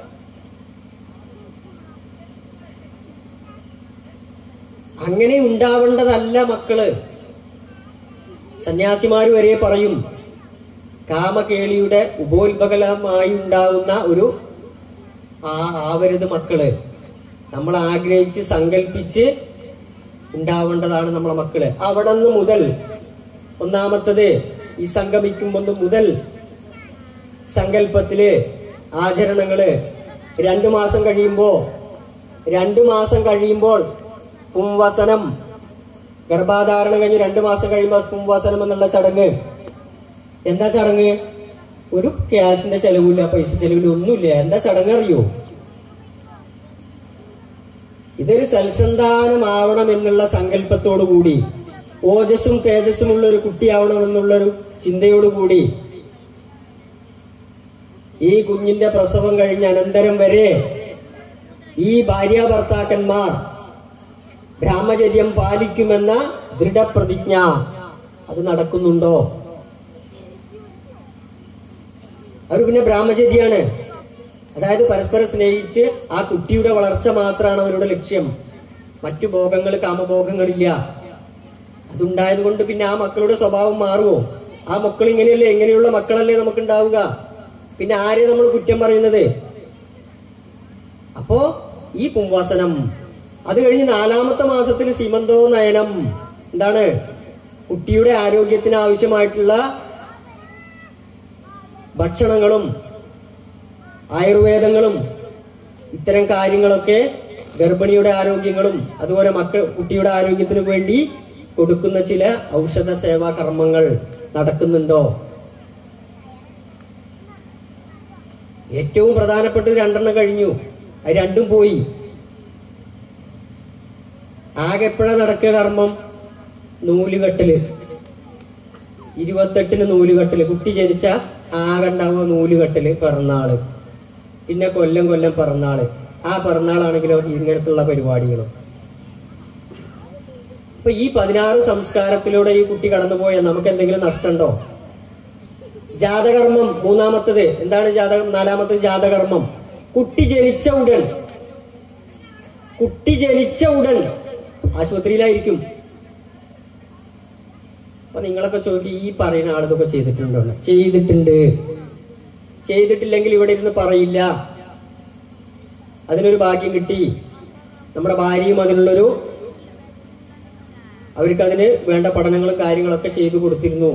അങ്ങനെ ഉണ്ടാവേണ്ടതല്ല മക്കള് സന്യാസിമാര് വരെ പറയും കാമകേളിയുടെ ഉപോത്ബകലമായി ഉണ്ടാകുന്ന ഒരു ആ ആവരുത് മക്കള് നമ്മൾ ആഗ്രഹിച്ച് സങ്കല്പിച്ച് ഉണ്ടാവേണ്ടതാണ് നമ്മളെ മക്കള് അവിടെ നിന്ന് മുതൽ ഒന്നാമത്തത് ഈ സംഗമിക്കുമ്പോൾ മുതൽ സങ്കല്പത്തില് ആചരണങ്ങള് രണ്ടു മാസം കഴിയുമ്പോ രണ്ടു മാസം കഴിയുമ്പോൾ പുംവസനം ഗർഭാധാരണം കഴിഞ്ഞ് രണ്ടു മാസം കഴിയുമ്പോൾ പുംവസനം എന്നുള്ള ചടങ്ങ് എന്താ ചടങ്ങ് ഒരു ക്യാഷിന്റെ ചെലവില്ല പൈസ ചെലവില്ല ഒന്നുമില്ല എന്താ ചടങ്ങ് അറിയോ ഇതൊരു സൽസന്താനമാവണം എന്നുള്ള സങ്കല്പത്തോടു കൂടി ഓജസ്സും തേജസ്സുമുള്ള ഒരു കുട്ടിയാവണം എന്നുള്ളൊരു ചിന്തയോടുകൂടി ഈ കുഞ്ഞിന്റെ പ്രസവം കഴിഞ്ഞ അനന്തരം വരെ ഈ ഭാര്യ ഭർത്താക്കന്മാർ ബ്രഹ്മചര്യം പാലിക്കുമെന്ന ദൃഢപ്രതിജ്ഞ അത് നടക്കുന്നുണ്ടോ അവർ പിന്നെ ബ്രഹ്മചര്യാണ് അതായത് പരസ്പരം സ്നേഹിച്ച് ആ കുട്ടിയുടെ വളർച്ച മാത്രമാണ് അവരുടെ ലക്ഷ്യം മറ്റു ഭോഗങ്ങൾ കാമഭോഗങ്ങളില്ല അതുണ്ടായത് കൊണ്ട് പിന്നെ ആ മക്കളുടെ സ്വഭാവം മാറുമോ ആ മക്കൾ ഇങ്ങനെയല്ലേ എങ്ങനെയുള്ള മക്കളല്ലേ നമുക്ക് ഉണ്ടാവുക പിന്നെ ആരെ നമ്മൾ കുറ്റം പറയുന്നത് അപ്പോ ഈ കുംവാസനം അത് കഴിഞ്ഞ് നാലാമത്തെ മാസത്തിൽ സീമന്തോ നയനം എന്താണ് കുട്ടിയുടെ ആരോഗ്യത്തിന് ആവശ്യമായിട്ടുള്ള ഭക്ഷണങ്ങളും ആയുർവേദങ്ങളും ഇത്തരം കാര്യങ്ങളൊക്കെ ഗർഭിണിയുടെ ആരോഗ്യങ്ങളും അതുപോലെ മക്കൾ കുട്ടിയുടെ ആരോഗ്യത്തിനു വേണ്ടി കൊടുക്കുന്ന ചില ഔഷധ സേവാ കർമ്മങ്ങൾ നടക്കുന്നുണ്ടോ ഏറ്റവും പ്രധാനപ്പെട്ടത് രണ്ടെണ്ണം കഴിഞ്ഞു അത് രണ്ടും പോയി ആകെ എപ്പോഴാ നടക്കുക കർമ്മം നൂലുകെട്ടില് ഇരുപത്തെട്ടിന് നൂലുകെട്ടില് കുട്ടി ജനിച്ച ആകെ ഉണ്ടാവുക നൂലുകെട്ടില് പിറന്നാള് പിന്നെ കൊല്ലം കൊല്ലം പിറന്നാള് ആ പിറന്നാളാണെങ്കിലോ ഇങ്ങനത്തുള്ള പരിപാടികളും അപ്പൊ ഈ പതിനാറ് സംസ്കാരത്തിലൂടെ ഈ കുട്ടി കടന്നുപോയ നമുക്ക് എന്തെങ്കിലും നഷ്ടമുണ്ടോ ജാതകർമ്മം മൂന്നാമത്തത് എന്താണ് ജാതകം നാലാമത്തത് ജാതകർമ്മം കുട്ടി ജനിച്ച ഉടൻ കുട്ടി ജനിച്ച ഉടൻ ആശുപത്രിയിലായിരിക്കും അപ്പൊ നിങ്ങളൊക്കെ ചോദിക്കും ഈ പറയുന്ന ആളിതൊക്കെ ചെയ്തിട്ടുണ്ടോ എന്ന്. ചെയ്തിട്ടുണ്ട് ചെയ്തിട്ടില്ലെങ്കിൽ ഇവിടെ ഇരുന്ന് പറയില്ല അതിനൊരു ഭാഗ്യം കിട്ടി നമ്മുടെ ഭാര്യയും അതിനുള്ളൊരു അവർക്ക് അതിന് വേണ്ട പഠനങ്ങളും കാര്യങ്ങളൊക്കെ ചെയ്തു കൊടുത്തിരുന്നു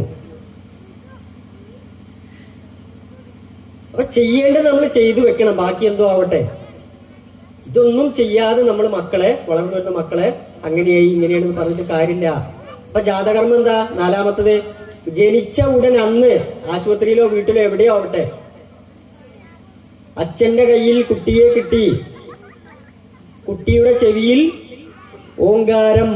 അപ്പൊ ചെയ്യേണ്ടത് നമ്മൾ ചെയ്തു വെക്കണം ബാക്കി എന്തോ ആവട്ടെ ഇതൊന്നും ചെയ്യാതെ നമ്മൾ മക്കളെ വളർന്നു വരുന്ന മക്കളെ അങ്ങനെയായി ഇങ്ങനെയാണെന്ന് പറഞ്ഞിട്ട് കാര്യമില്ല അപ്പൊ ജാതകർമ്മം എന്താ നാലാമത്തത് ജനിച്ച ഉടൻ അന്ന് ആശുപത്രിയിലോ വീട്ടിലോ എവിടെയോ ആവട്ടെ അച്ഛന്റെ കയ്യിൽ കുട്ടിയെ കിട്ടി കുട്ടിയുടെ ചെവിയിൽ ഓങ്കാരം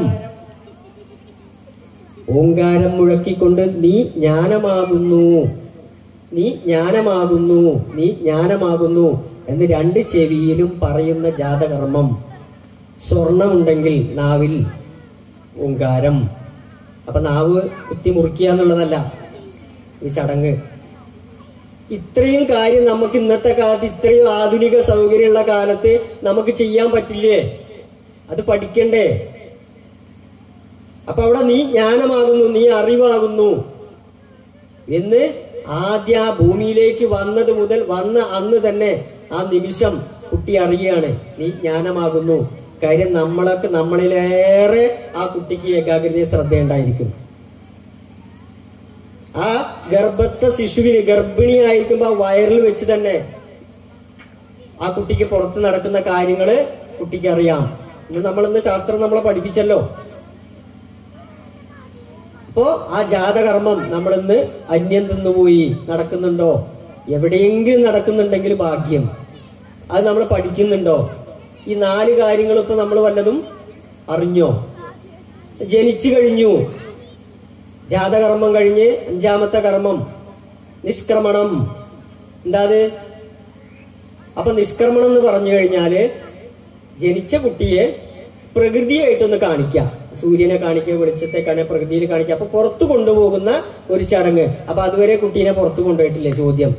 ഓങ്കാരം മുഴക്കിക്കൊണ്ട് നീ ജ്ഞാനമാകുന്നു നീ ജ്ഞാനമാകുന്നു നീ ജ്ഞാനമാകുന്നു എന്ന് രണ്ട് ചെവിയിലും പറയുന്ന ജാതകർമ്മം സ്വർണമുണ്ടെങ്കിൽ നാവിൽ ഓങ്കാരം അപ്പൊ നാവ് കുത്തി മുറിക്കുക എന്നുള്ളതല്ല ഈ ചടങ്ങ് ഇത്രയും കാര്യം നമുക്ക് ഇന്നത്തെ കാലത്ത് ഇത്രയും ആധുനിക സൗകര്യമുള്ള കാലത്ത് നമുക്ക് ചെയ്യാൻ പറ്റില്ലേ അത് പഠിക്കണ്ടേ അപ്പൊ അവിടെ നീ ജ്ഞാനമാകുന്നു നീ അറിവാകുന്നു എന്ന് ആദ്യ ആ ഭൂമിയിലേക്ക് വന്നത് മുതൽ വന്ന അന്ന് തന്നെ ആ നിമിഷം കുട്ടി അറിയുകയാണ് നീ ജ്ഞാനമാകുന്നു കാര്യം നമ്മളൊക്കെ നമ്മളിലേറെ ആ കുട്ടിക്ക് ഏകാഗ്രതയും ശ്രദ്ധയുണ്ടായിരിക്കും ആ ഗർഭത്തെ ശിശുവിന് ഗർഭിണിയായിരിക്കുമ്പോ ആ വയറിൽ വെച്ച് തന്നെ ആ കുട്ടിക്ക് പുറത്ത് നടക്കുന്ന കാര്യങ്ങള് കുട്ടിക്ക് അറിയാം ഇന്ന് നമ്മളിന്ന് ശാസ്ത്രം നമ്മളെ പഠിപ്പിച്ചല്ലോ അപ്പോ ആ ജാതകർമ്മം നമ്മളിന്ന് അന്യം തിന്നുപോയി നടക്കുന്നുണ്ടോ എവിടെയെങ്കിലും നടക്കുന്നുണ്ടെങ്കിൽ ഭാഗ്യം അത് നമ്മൾ പഠിക്കുന്നുണ്ടോ ഈ നാല് കാര്യങ്ങൾ ഇപ്പൊ നമ്മൾ വല്ലതും അറിഞ്ഞോ ജനിച്ചു കഴിഞ്ഞു ജാതകർമ്മം കഴിഞ്ഞ് അഞ്ചാമത്തെ കർമ്മം നിഷ്ക്രമണം എന്താ അത് അപ്പൊ നിഷ്ക്രമണം എന്ന് പറഞ്ഞു കഴിഞ്ഞാല് ജനിച്ച കുട്ടിയെ പ്രകൃതിയായിട്ടൊന്ന് കാണിക്കാം സൂര്യനെ കാണിക്കുക വെളിച്ചത്തെ കാണുക പ്രകൃതിയിൽ കാണിക്കുക അപ്പൊ പുറത്തു കൊണ്ടുപോകുന്ന ഒരു ചടങ്ങ് അപ്പൊ അതുവരെ കുട്ടീനെ പുറത്തു കൊണ്ടുപോയിട്ടില്ലേ ചോദ്യം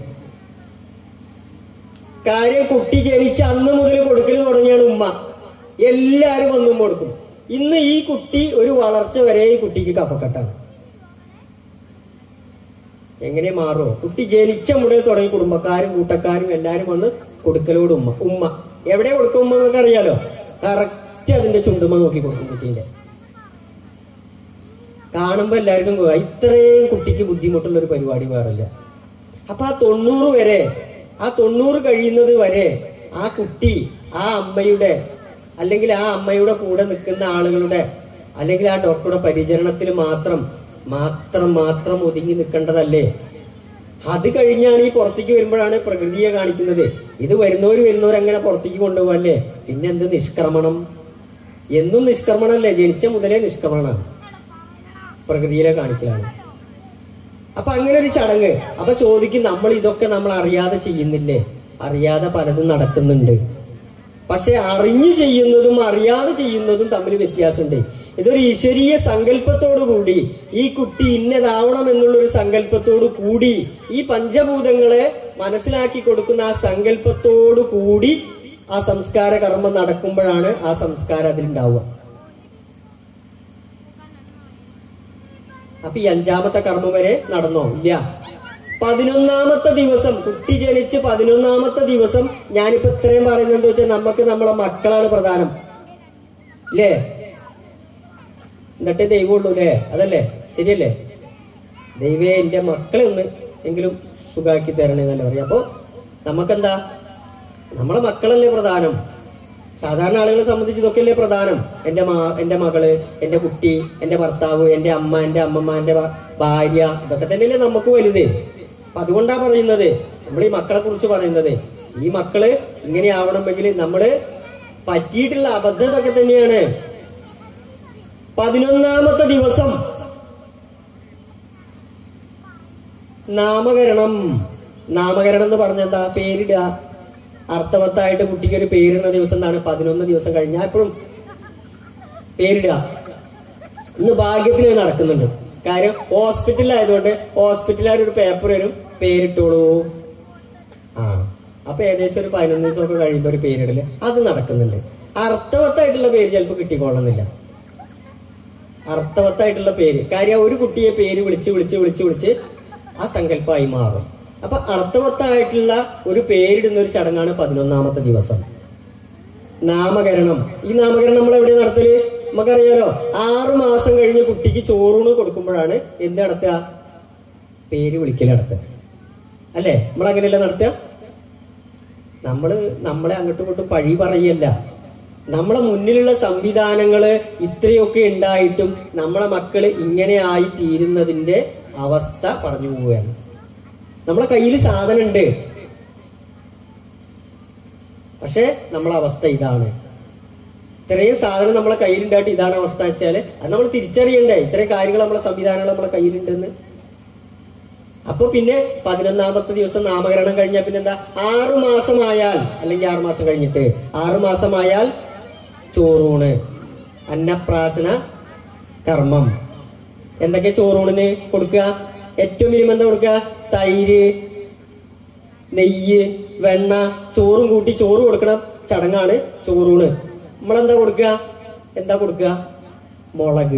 കാര്യം കുട്ടി ജനിച്ച അന്ന് മുതൽ കൊടുക്കൽ തുടങ്ങിയാണ് ഉമ്മ എല്ലാരും വന്നും കൊടുക്കും ഇന്ന് ഈ കുട്ടി ഒരു വളർച്ച വരെ ഈ കുട്ടിക്ക് കഫക്കെട്ടാണ് എങ്ങനെ മാറുമോ കുട്ടി ജനിച്ച മുതൽ തുടങ്ങി കുടുംബക്കാരും കൂട്ടക്കാരും എല്ലാരും വന്ന് കൊടുക്കലോട് ഉമ്മ ഉമ്മ എവിടെ കൊടുക്കും ഉമ്മ എന്നൊക്കെ അറിയാലോ കറക്റ്റ് അതിന്റെ ചുണ്ടുമ നോക്കി കൊടുക്കും കുട്ടീന്റെ കാണുമ്പോ എല്ലാവർക്കും പോവാ ഇത്രയും കുട്ടിക്ക് ബുദ്ധിമുട്ടുള്ള ഒരു പരിപാടി വേറില്ല അപ്പൊ ആ തൊണ്ണൂറ് വരെ ആ തൊണ്ണൂറ് കഴിയുന്നത് വരെ ആ കുട്ടി ആ അമ്മയുടെ അല്ലെങ്കിൽ ആ അമ്മയുടെ കൂടെ നിൽക്കുന്ന ആളുകളുടെ അല്ലെങ്കിൽ ആ ഡോക്ടറുടെ പരിചരണത്തിൽ മാത്രം മാത്രം മാത്രം ഒതുങ്ങി നിൽക്കേണ്ടതല്ലേ അത് കഴിഞ്ഞാണ് ഈ പുറത്തേക്ക് വരുമ്പോഴാണ് പ്രകൃതിയെ കാണിക്കുന്നത് ഇത് വരുന്നവർ വരുന്നവർ അങ്ങനെ പുറത്തേക്ക് കൊണ്ടുപോകല്ലേ പിന്നെ എന്ത് നിഷ്ക്രമണം എന്നും നിഷ്ക്രമണല്ലേ ജനിച്ച മുതലേ നിഷ്ക്രമണമാണ് പ്രകൃതിയിലെ കാണിക്കലാണ് അപ്പൊ അങ്ങനെ ഒരു ചടങ്ങ് അപ്പൊ ചോദിക്കും നമ്മൾ ഇതൊക്കെ നമ്മൾ അറിയാതെ ചെയ്യുന്നില്ലേ അറിയാതെ പലതും നടക്കുന്നുണ്ട് പക്ഷെ അറിഞ്ഞു ചെയ്യുന്നതും അറിയാതെ ചെയ്യുന്നതും തമ്മിൽ വ്യത്യാസമുണ്ട് ഇതൊരു ഈശ്വരീയ സങ്കല്പത്തോടു കൂടി ഈ കുട്ടി ഇന്നതാവണം എന്നുള്ളൊരു സങ്കല്പത്തോടു കൂടി ഈ പഞ്ചഭൂതങ്ങളെ മനസ്സിലാക്കി കൊടുക്കുന്ന ആ സങ്കല്പത്തോടു കൂടി ആ സംസ്കാര കർമ്മം നടക്കുമ്പോഴാണ് ആ സംസ്കാരം അതിലുണ്ടാവുക അപ്പൊ ഈ അഞ്ചാമത്തെ കർമ്മം വരെ നടന്നോ ഇല്ല പതിനൊന്നാമത്തെ ദിവസം കുട്ടി ജനിച്ച് പതിനൊന്നാമത്തെ ദിവസം ഞാനിപ്പോ ഇത്രയും പറയുന്നത് വെച്ചാൽ നമുക്ക് നമ്മളെ മക്കളാണ് പ്രധാനം ഇല്ലേ എന്നിട്ടേ ദൈവമുള്ളൂ അല്ലേ അതല്ലേ ശരിയല്ലേ ദൈവേ എന്റെ മക്കളെ ഒന്ന് എങ്കിലും സുഖാക്കി തരണേ എന്നല്ല പറയാം അപ്പൊ നമുക്കെന്താ നമ്മളെ മക്കളല്ലേ പ്രധാനം സാധാരണ ആളുകളെ സംബന്ധിച്ച് ഇതൊക്കെയല്ലേ പ്രധാനം എന്റെ മാ എന്റെ മകള് എന്റെ കുട്ടി എന്റെ ഭർത്താവ് എന്റെ അമ്മ എന്റെ അമ്മമ്മ എന്റെ ഭ- ഭാര്യ ഇതൊക്കെ തന്നെയല്ലേ നമുക്ക് വലുത് അപ്പൊ അതുകൊണ്ടാ പറയുന്നത് നമ്മൾ ഈ മക്കളെ കുറിച്ച് പറയുന്നത് ഈ മക്കള് ഇങ്ങനെ ആവണമെങ്കിൽ നമ്മള് പറ്റിയിട്ടുള്ള അബദ്ധത ഒക്കെ തന്നെയാണ് പതിനൊന്നാമത്തെ ദിവസം നാമകരണം നാമകരണം എന്ന് പറഞ്ഞെന്താ പേരിടുക അർത്ഥവത്തായിട്ട് കുട്ടിക്ക് ഒരു പേരിടുന്ന ദിവസം എന്താണ് പതിനൊന്ന് ദിവസം കഴിഞ്ഞാൽ എപ്പോഴും പേരിടുക ഇന്ന് ഭാഗ്യത്തിന് ഇത് നടക്കുന്നുണ്ട് കാര്യം ഹോസ്പിറ്റലിലായതുകൊണ്ട് ഹോസ്പിറ്റലുകാർ ഒരു പേപ്പർ വരും പേരിട്ടോളൂ ആ അപ്പൊ ഏകദേശം ഒരു പതിനൊന്ന് ദിവസമൊക്കെ കഴിയുമ്പോൾ ഒരു പേരിടല് അത് നടക്കുന്നുണ്ട് അർത്ഥവത്തായിട്ടുള്ള പേര് ചിലപ്പോൾ കിട്ടിക്കൊള്ളുന്നില്ല അർത്ഥവത്തായിട്ടുള്ള പേര് കാര്യം ഒരു കുട്ടിയെ പേര് വിളിച്ച് വിളിച്ച് വിളിച്ച് വിളിച്ച് ആ സങ്കല്പമായി മാറും അപ്പൊ അർത്ഥവത്തായിട്ടുള്ള ഒരു പേരിടുന്ന ഒരു ചടങ്ങാണ് പതിനൊന്നാമത്തെ ദിവസം നാമകരണം ഈ നാമകരണം നമ്മൾ എവിടെ നടത്തല് നമുക്കറിയാലോ ആറു മാസം കഴിഞ്ഞ് കുട്ടിക്ക് ചോറൂണ് കൊടുക്കുമ്പോഴാണ് എന്ത് നടത്തുക പേര് വിളിക്കൽ നടത്തുക അല്ലേ നമ്മൾ അങ്ങനെയല്ല നടത്തുക നമ്മള് നമ്മളെ അങ്ങോട്ടും ഇങ്ങോട്ടും പഴി പറയല്ല നമ്മളെ മുന്നിലുള്ള സംവിധാനങ്ങള് ഇത്രയൊക്കെ ഉണ്ടായിട്ടും നമ്മളെ മക്കള് ഇങ്ങനെ ആയി തീരുന്നതിന്റെ അവസ്ഥ പറഞ്ഞു പോവുകയാണ് നമ്മളെ കയ്യിൽ സാധനം ഉണ്ട് പക്ഷെ നമ്മളെ അവസ്ഥ ഇതാണ് ഇത്രയും സാധനം നമ്മളെ കയ്യിലുണ്ടായിട്ട് ഇതാണ് അവസ്ഥ വെച്ചാല് അത് നമ്മൾ തിരിച്ചറിയണ്ടേ ഇത്രയും കാര്യങ്ങൾ നമ്മളെ സംവിധാനങ്ങൾ നമ്മളെ കയ്യിലുണ്ടെന്ന് അപ്പൊ പിന്നെ പതിനൊന്നാമത്തെ ദിവസം നാമകരണം കഴിഞ്ഞാൽ പിന്നെന്താ ആറു മാസമായാൽ അല്ലെങ്കിൽ ആറു മാസം കഴിഞ്ഞിട്ട് ആറു മാസമായാൽ ചോറൂണ് അന്നപ്രാസന കർമ്മം എന്തൊക്കെ ചോറൂണിന് കൊടുക്കുക ഏറ്റവും മിനിമം എന്താ കൊടുക്കുക തൈര് നെയ്യ് വെണ്ണ ചോറും കൂട്ടി ചോറ് കൊടുക്കണ ചടങ്ങാണ് ചോറൂണ് നമ്മളെന്താ കൊടുക്കുക എന്താ കൊടുക്കുക മുളക്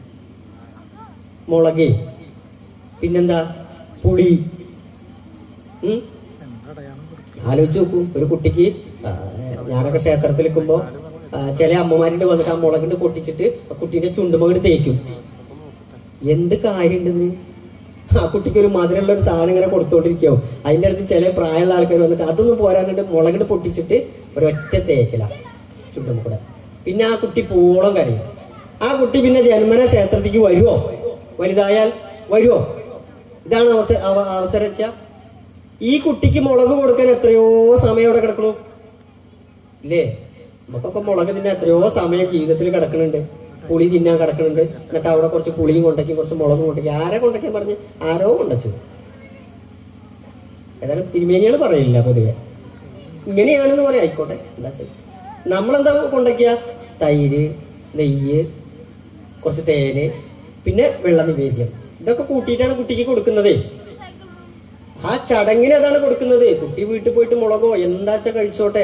മുളക് പിന്നെന്താ പുളി ഉം എന്താ അടയാളം കൊടുക്കും ആലോചിച്ച് നോക്കൂ ഒരു കുട്ടിക്ക് ആ, ഞാനൊക്കെ ക്ഷേത്രത്തിൽ നിൽക്കുമ്പോ ആ, ചില അമ്മമാരുടെ വന്നിട്ട് ആ മുളകിന്റെ പൊട്ടിച്ചിട്ട് ആ കുട്ടീന്റെ ചുണ്ടുമകട് തേക്കും എന്ത് കാര്യമുണ്ടെന്ന് ആ കുട്ടിക്ക് ഒരു മധുരമുള്ള ഒരു സാധനം ഇങ്ങനെ കൊടുത്തോണ്ടിരിക്കും അതിന്റെ അടുത്ത് ചില പ്രായമുള്ള ആൾക്കാർ വന്നിട്ട് അതൊന്നും പോരാന്നിട്ട് മുളകിട്ട് പൊട്ടിച്ചിട്ട് ഒരൊറ്റ തേക്കല ചുണ്ടുമക്കൂടെ പിന്നെ ആ കുട്ടി പൂളം കരയും ആ കുട്ടി പിന്നെ ജന്മന ക്ഷേത്രത്തിലേക്ക് വരുമോ വലുതായാൽ വരുമോ ഇതാണ് അവസര അവ- അവസരച്ച ഈ കുട്ടിക്ക് മുളക് കൊടുക്കാൻ എത്രയോ സമയം അവിടെ കിടക്കണു ഇല്ലേ നമുക്കൊക്കെ മുളക് തിന്നാൻ എത്രയോ സമയം ജീവിതത്തിൽ കിടക്കുന്നുണ്ട് പുളി തിന്നാൻ കിടക്കുന്നുണ്ട് എന്നിട്ട് അവിടെ കുറച്ച് പുളിയും കൊണ്ടേക്കും കുറച്ച് മുളകും കൊണ്ടേക്കും ആരെ കൊണ്ടേക്കാൻ പറഞ്ഞ് ആരോ കൊണ്ടച്ചു ഏതായാലും തിരുമേനികൾ പറയില്ല പൊതുവെ ഇങ്ങനെയാണെന്ന് പറയാം ആയിക്കോട്ടെ എന്താ ശരി നമ്മളെന്താ കൊണ്ടയ്ക്കുക തൈര് നെയ്യ് കുറച്ച് തേന് പിന്നെ വെള്ള നിവേദ്യം ഇതൊക്കെ കൂട്ടിയിട്ടാണ് കുട്ടിക്ക് കൊടുക്കുന്നതേ ആ ചടങ്ങിന് അതാണ് കൊടുക്കുന്നത് കുട്ടി വീട്ടിൽ പോയിട്ട് മുളകോ എന്താച്ചാ കഴിച്ചോട്ടെ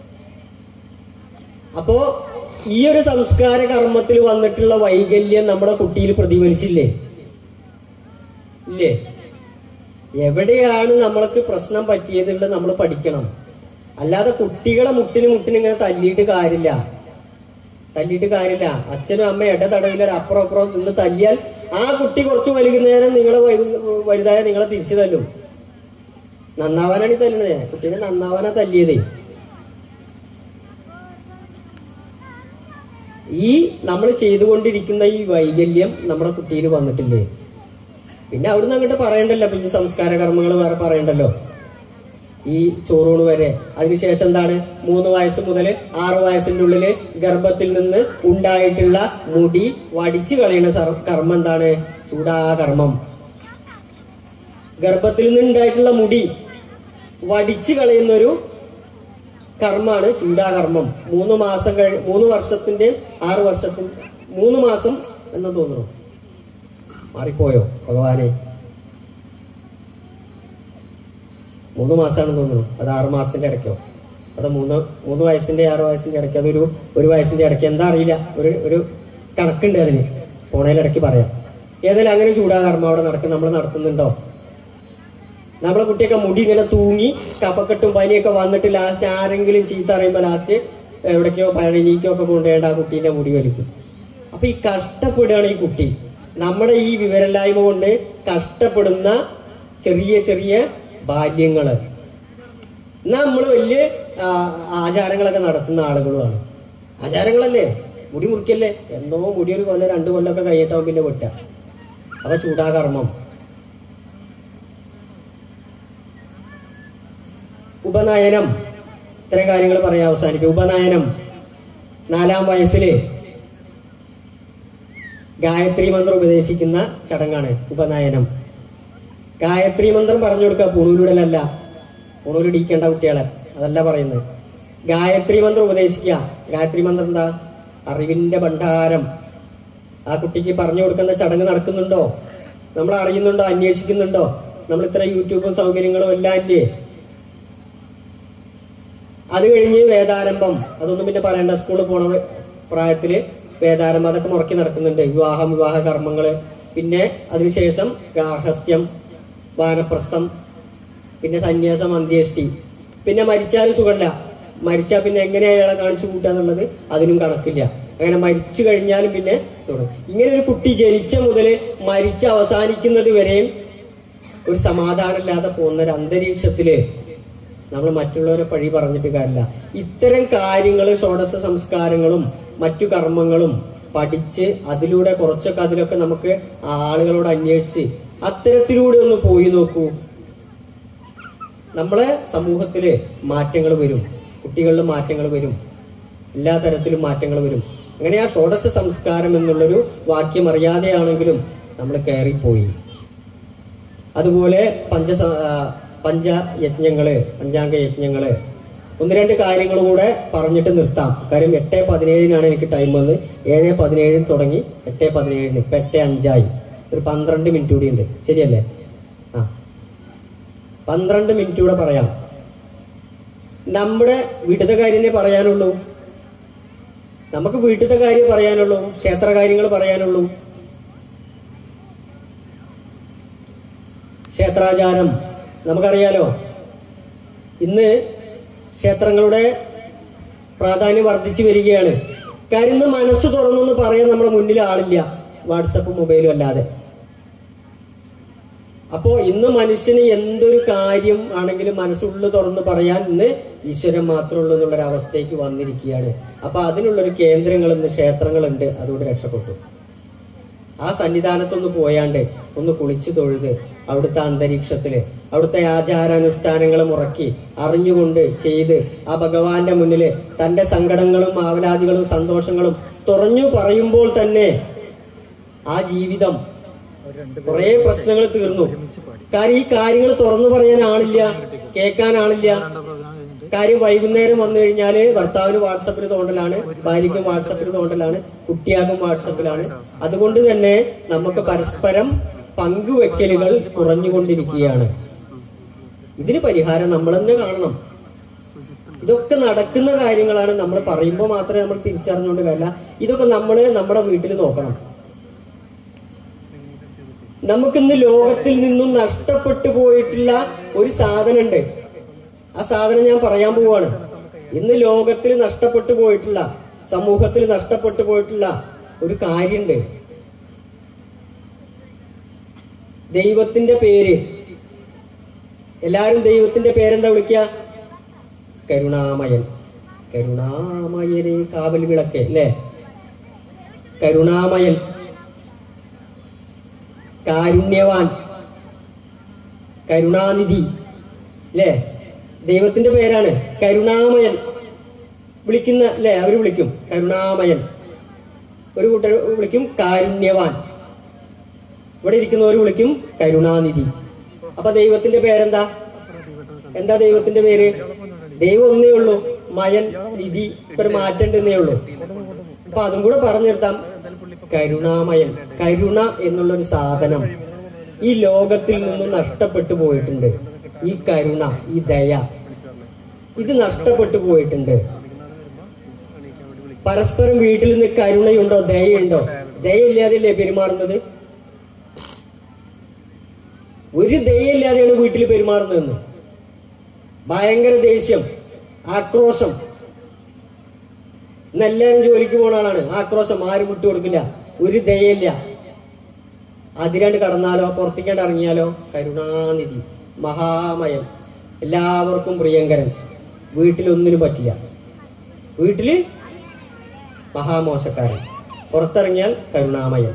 അപ്പോ ഈ ഒരു സംസ്കാര കർമ്മത്തിൽ വന്നിട്ടുള്ള വൈകല്യം നമ്മുടെ കുട്ടിയിൽ പ്രതിഫലിച്ചില്ലേ ഇല്ലേ എവിടെയാണ് നമ്മൾക്ക് പ്രശ്നം പറ്റിയതുള്ളത് നമ്മൾ പഠിക്കണം അല്ലാതെ കുട്ടികളെ മുട്ടിന് മുട്ടിന് ഇങ്ങനെ തല്ലിയിട്ട് കാര്യമില്ല തല്ലിയിട്ട് കാര്യമില്ല അച്ഛനും അമ്മയും ഇട തടവില്ല അപ്പുറം അപ്പുറം നിന്ന് തല്ലിയാൽ ആ കുട്ടി കുറച്ച് വലുകുന്നേരം നിങ്ങളെ വലു- വലുതായ നിങ്ങളെ തിരിച്ചു തല്ലും നന്നാവാനാണ് ഈ തല്ലുന്നത് കുട്ടീനെ നന്നാവാനാ തല്ലിയതേ ഈ നമ്മൾ ചെയ്തുകൊണ്ടിരിക്കുന്ന ഈ വൈകല്യം നമ്മുടെ കുട്ടിയിൽ വന്നിട്ടില്ലേ പിന്നെ അവിടുന്ന് അങ്ങോട്ട് പറയണ്ടല്ലോ പിന്നെ സംസ്കാര കർമ്മങ്ങൾ വേറെ പറയണ്ടല്ലോ ഈ ചോറൂണ് വരെ അതിനുശേഷം എന്താണ് മൂന്ന് വയസ്സ് മുതൽ ആറ് വയസ്സിന്റെ ഉള്ളില് ഗർഭത്തിൽ നിന്ന് ഉണ്ടായിട്ടുള്ള മുടി വടിച്ചു കളയുന്ന സർ- കർമ്മം എന്താണ് ചൂടാകർമ്മം ഗർഭത്തിൽ നിന്ന് ഉണ്ടായിട്ടുള്ള മുടി വടിച്ചു കളയുന്ന ഒരു കർമ്മാണ് ചൂടാകർമ്മം മൂന്ന് മാസം കഴി മൂന്ന് വർഷത്തിന്റെ ആറ് വർഷത്തിന് മൂന്ന് മാസം എന്ന് തോന്നുന്നു മാറിപ്പോയോ ഭഗവാനെ മൂന്ന് മാസമാണെന്ന് തോന്നുന്നു അത് ആറ് മാസത്തിന്റെ ഇടയ്ക്കോ അത് മൂന്ന് മൂന്ന് വയസ്സിന്റെ ആറ് വയസ്സിന്റെ ഇടയ്ക്ക് അതൊരു ഒരു വയസ്സിന്റെ ഇടയ്ക്ക് എന്താ അറിയില്ല ഒരു ഒരു കണക്കുണ്ട് അതിന് പോണേലിടയ്ക്ക് പറയാം ഏതായാലും അങ്ങനെ ചൂടാകർമ്മം അവിടെ നടക്കും നമ്മൾ നടത്തുന്നുണ്ടോ നമ്മളെ കുട്ടിയൊക്കെ മുടി ഇങ്ങനെ തൂങ്ങി കഫക്കെട്ടും പനിയൊക്കെ വന്നിട്ട് ലാസ്റ്റ് ആരെങ്കിലും ചീത്ത അറിയുമ്പോൾ ലാസ്റ്റ് എവിടേക്കോ പഴനിക്കോ ഒക്കെ കൊണ്ടുപോയിട്ട് ആ കുട്ടീന്റെ മുടി വലിക്കും അപ്പൊ ഈ കഷ്ടപ്പെടുകയാണ് ഈ കുട്ടി നമ്മുടെ ഈ വിവരമില്ലായ്മ കൊണ്ട് കഷ്ടപ്പെടുന്ന ചെറിയ ചെറിയ ബാല്യങ്ങള് എന്നാ നമ്മൾ വലിയ ആ, ആചാരങ്ങളൊക്കെ നടത്തുന്ന ആളുകളുമാണ് ആചാരങ്ങളല്ലേ മുടി മുറിക്കല്ലേ എന്തോ മുടി ഒരു കൊല്ലം രണ്ട് കൊല്ലമൊക്കെ കഴിഞ്ഞിട്ടാവും പിന്നെ വെട്ട അപ്പൊ ചൂടാകർമ്മം ഉപനയനം ഇത്തരം കാര്യങ്ങൾ പറയാൻ അവസാനിക്കും ഉപനയനം നാലാം വയസ്സില് ഗായത്രി മന്ത്രം ഉപദേശിക്കുന്ന ചടങ്ങാണ് ഉപനയനം ഗായത്രി മന്ത്രം പറഞ്ഞു കൊടുക്കുക പൂണൂലിടലല്ല പൂണൂലിടിക്കേണ്ട കുട്ടികളെ അതല്ല പറയുന്നത് ഗായത്രി മന്ത്രം ഉപദേശിക്കുക ഗായത്രി മന്ത്രം എന്താ അറിവിന്റെ ഭണ്ഡാരം ആ കുട്ടിക്ക് പറഞ്ഞു കൊടുക്കുന്ന ചടങ്ങ് നടക്കുന്നുണ്ടോ നമ്മൾ അറിയുന്നുണ്ടോ അന്വേഷിക്കുന്നുണ്ടോ നമ്മൾ ഇത്ര യൂട്യൂബും സൗകര്യങ്ങളും എല്ലാം ഇല്ലേ അത് കഴിഞ്ഞ് വേദാരംഭം അതൊന്നും പിന്നെ പറയേണ്ട സ്കൂളിൽ പോണ പ്രായത്തില് വേദാരംഭം അതൊക്കെ മുറക്കി നടക്കുന്നുണ്ട് വിവാഹം വിവാഹ കർമ്മങ്ങള് പിന്നെ അതിനുശേഷം ഗാർഹസ്ഥ്യം വാനപ്രസ്ഥം പിന്നെ സന്യാസം അന്ത്യേഷ്ടി പിന്നെ മരിച്ചാൽ സുഖമില്ല മരിച്ചാൽ പിന്നെ എങ്ങനെ അയാളെ കാണിച്ചു കൂട്ടുക എന്നുള്ളത് അതിനും കണക്കില്ല അങ്ങനെ മരിച്ചു കഴിഞ്ഞാലും പിന്നെ തുടങ്ങും ഇങ്ങനെ ഒരു കുട്ടി ജനിച്ച മുതൽ മരിച്ച് അവസാനിക്കുന്നത് വരെയും ഒരു സമാധാനമില്ലാതെ പോകുന്ന ഒരു അന്തരീക്ഷത്തില് നമ്മൾ മറ്റുള്ളവരെ പഴി പറഞ്ഞിട്ട് കാര്യമില്ല ഇത്തരം കാര്യങ്ങൾ ഷോഡശ സംസ്കാരങ്ങളും മറ്റു കർമ്മങ്ങളും പഠിച്ച് അതിലൂടെ കുറച്ചൊക്കെ അതിലൊക്കെ നമുക്ക് ആളുകളോട് അന്വേഷിച്ച് അത്തരത്തിലൂടെ ഒന്ന് പോയി നോക്കൂ നമ്മളെ സമൂഹത്തില് മാറ്റങ്ങൾ വരും കുട്ടികളിൽ മാറ്റങ്ങൾ വരും എല്ലാ തരത്തിലും മാറ്റങ്ങൾ വരും അങ്ങനെ ആ ഷോഡശ സംസ്കാരം എന്നുള്ളൊരു വാക്യം അറിയാതെയാണെങ്കിലും നമ്മൾ കയറിപ്പോയി അതുപോലെ പഞ്ച പഞ്ചയജ്ഞങ്ങള് പഞ്ചാംഗ യജ്ഞങ്ങള് ഒന്ന് രണ്ട് കാര്യങ്ങൾ കൂടെ പറഞ്ഞിട്ട് നിർത്താം കാര്യം എട്ട് പതിനേഴിനാണ് എനിക്ക് ടൈം വന്ന് ഏഴ് പതിനേഴിന് തുടങ്ങി എട്ട് പതിനേഴിന് ഇപ്പൊ എട്ട് അഞ്ചായി ഒരു പന്ത്രണ്ട് മിനിറ്റ് കൂടി ഉണ്ട് ശരിയല്ലേ ആ പന്ത്രണ്ട് മിനിറ്റ് കൂടെ പറയാം നമ്മുടെ വീട്ടിലത്തെ കാര്യമേ പറയാനുള്ളൂ നമുക്ക് വീട്ടിലത്തെ കാര്യം പറയാനുള്ളൂ ക്ഷേത്ര കാര്യങ്ങൾ പറയാനുള്ളൂ ക്ഷേത്രാചാരം നമുക്കറിയാലോ ഇന്ന് ക്ഷേത്രങ്ങളുടെ പ്രാധാന്യം വർദ്ധിച്ചു വരികയാണ് കാര്യം ഇന്ന് മനസ്സ് തുറന്നൊന്ന് പറയാൻ നമ്മുടെ മുന്നിൽ ആളില്ല വാട്സപ്പും മൊബൈലും അല്ലാതെ അപ്പോ ഇന്ന് മനുഷ്യന് എന്തൊരു കാര്യം ആണെങ്കിലും മനസ്സുള്ളിൽ തുറന്ന് പറയാൻ ഇന്ന് ഈശ്വരൻ മാത്രമേ ഉള്ളൂ എന്നുള്ളൊരു അവസ്ഥയ്ക്ക് വന്നിരിക്കുകയാണ് അപ്പൊ അതിനുള്ളൊരു കേന്ദ്രങ്ങൾ ഇന്ന് ക്ഷേത്രങ്ങളുണ്ട് അതുകൊണ്ട് രക്ഷപ്പെട്ടു ആ സന്നിധാനത്തൊന്ന് പോയാണ്ട് ഒന്ന് കുളിച്ചു തൊഴുത് അവിടുത്തെ അന്തരീക്ഷത്തില് അവിടുത്തെ ആചാരാനുഷ്ഠാനങ്ങൾ മുറക്കി അറിഞ്ഞുകൊണ്ട് ചെയ്ത് ആ ഭഗവാന്റെ മുന്നില് തന്റെ സങ്കടങ്ങളും ആവലാദികളും സന്തോഷങ്ങളും തുറഞ്ഞു പറയുമ്പോൾ തന്നെ ആ ജീവിതം കുറെ പ്രശ്നങ്ങൾ തീർന്നു കാര്യം ഈ കാര്യങ്ങൾ തുറന്നു പറയാൻ ആളില്ല കേൾക്കാൻ ആളില്ല കാര്യം വൈകുന്നേരം വന്നു കഴിഞ്ഞാല് ഭർത്താവിന് വാട്സപ്പിൽ തോണ്ടലാണ് ഭാര്യയ്ക്കും വാട്സപ്പിൽ തോണ്ടലാണ് കുട്ടിയാകും വാട്സപ്പിലാണ് അതുകൊണ്ട് തന്നെ നമുക്ക് പരസ്പരം പങ്കുവെക്കലുകൾ കുറഞ്ഞുകൊണ്ടിരിക്കുകയാണ് ഇതിന് പരിഹാരം നമ്മൾ തന്നെ കാണണം ഇതൊക്കെ നടക്കുന്ന കാര്യങ്ങളാണ് നമ്മൾ പറയുമ്പോൾ മാത്രമേ നമ്മൾ തിരിച്ചറിഞ്ഞുകൊണ്ട് കാര്യമില്ല ഇതൊക്കെ നമ്മൾ നമ്മുടെ വീട്ടിൽ നോക്കണം നമുക്കിന്ന് ലോകത്തിൽ നിന്നും നഷ്ടപ്പെട്ടു പോയിട്ടുള്ള ഒരു സാധനമുണ്ട് ആ സാധനം ഞാൻ പറയാൻ പോവാണ് ഇന്ന് ലോകത്തിൽ നഷ്ടപ്പെട്ടു പോയിട്ടുള്ള സമൂഹത്തിൽ നഷ്ടപ്പെട്ടു പോയിട്ടുള്ള ഒരു കാര്യമുണ്ട് ദൈവത്തിന്റെ പേര് എല്ലാരും ദൈവത്തിന്റെ പേരെന്താ വിളിക്കുക കരുണാമയൻ കരുണാമയനെ കാവൽ വിളക്ക് അല്ലേ കരുണാമയൻ കാരുണ്യവാൻ കരുണാനിധി അല്ലേ ദൈവത്തിന്റെ പേരാണ് കരുണാമയൻ വിളിക്കുന്ന അല്ലേ അവര് വിളിക്കും കരുണാമയൻ ഒരു കൂട്ടർ വിളിക്കും കാരുണ്യവാൻ ഇവിടെ ഇരിക്കുന്നവർ വിളിക്കും കരുണാനിധി അപ്പൊ ദൈവത്തിന്റെ പേരെന്താ എന്താ ദൈവത്തിന്റെ പേര് ദൈവം ഒന്നേ ഉള്ളൂ മയൻ നിധി ഒരു മാറ്റണ്ടെന്നേ ഉള്ളൂ അപ്പൊ അതും കൂടെ പറഞ്ഞു നിർത്താം കരുണാമയൻ കരുണ എന്നുള്ളൊരു സാധനം ഈ ലോകത്തിൽ നിന്നും നഷ്ടപ്പെട്ടു പോയിട്ടുണ്ട് ഈ കരുണ ഈ ദയ ഇത് നഷ്ടപ്പെട്ടു പോയിട്ടുണ്ട് പരസ്പരം വീട്ടിൽ നിന്ന് കരുണയുണ്ടോ ദയയുണ്ടോ ദയയില്ലാതെയല്ലേ പെരുമാറുന്നത് ഒരു ദയയില്ലാതെയാണ് വീട്ടിൽ പെരുമാറുന്നതെന്ന് ഭയങ്കര ദേഷ്യം ആക്രോശം ഇന്ന് എല്ലാവരും ജോലിക്ക് പോണ ആളാണ് ആക്രോശം ആരും വിട്ടു കൊടുക്കില്ല ഒരു ദയയില്ല അതിരാണ്ട് കടന്നാലോ പുറത്തേക്കാണ്ട് ഇറങ്ങിയാലോ കരുണാനിധി മഹാമയൻ എല്ലാവർക്കും പ്രിയങ്കരൻ വീട്ടിലൊന്നിനും പറ്റില്ല വീട്ടില് മഹാമോശക്കാരൻ പുറത്തിറങ്ങിയാൽ കരുണാമയൻ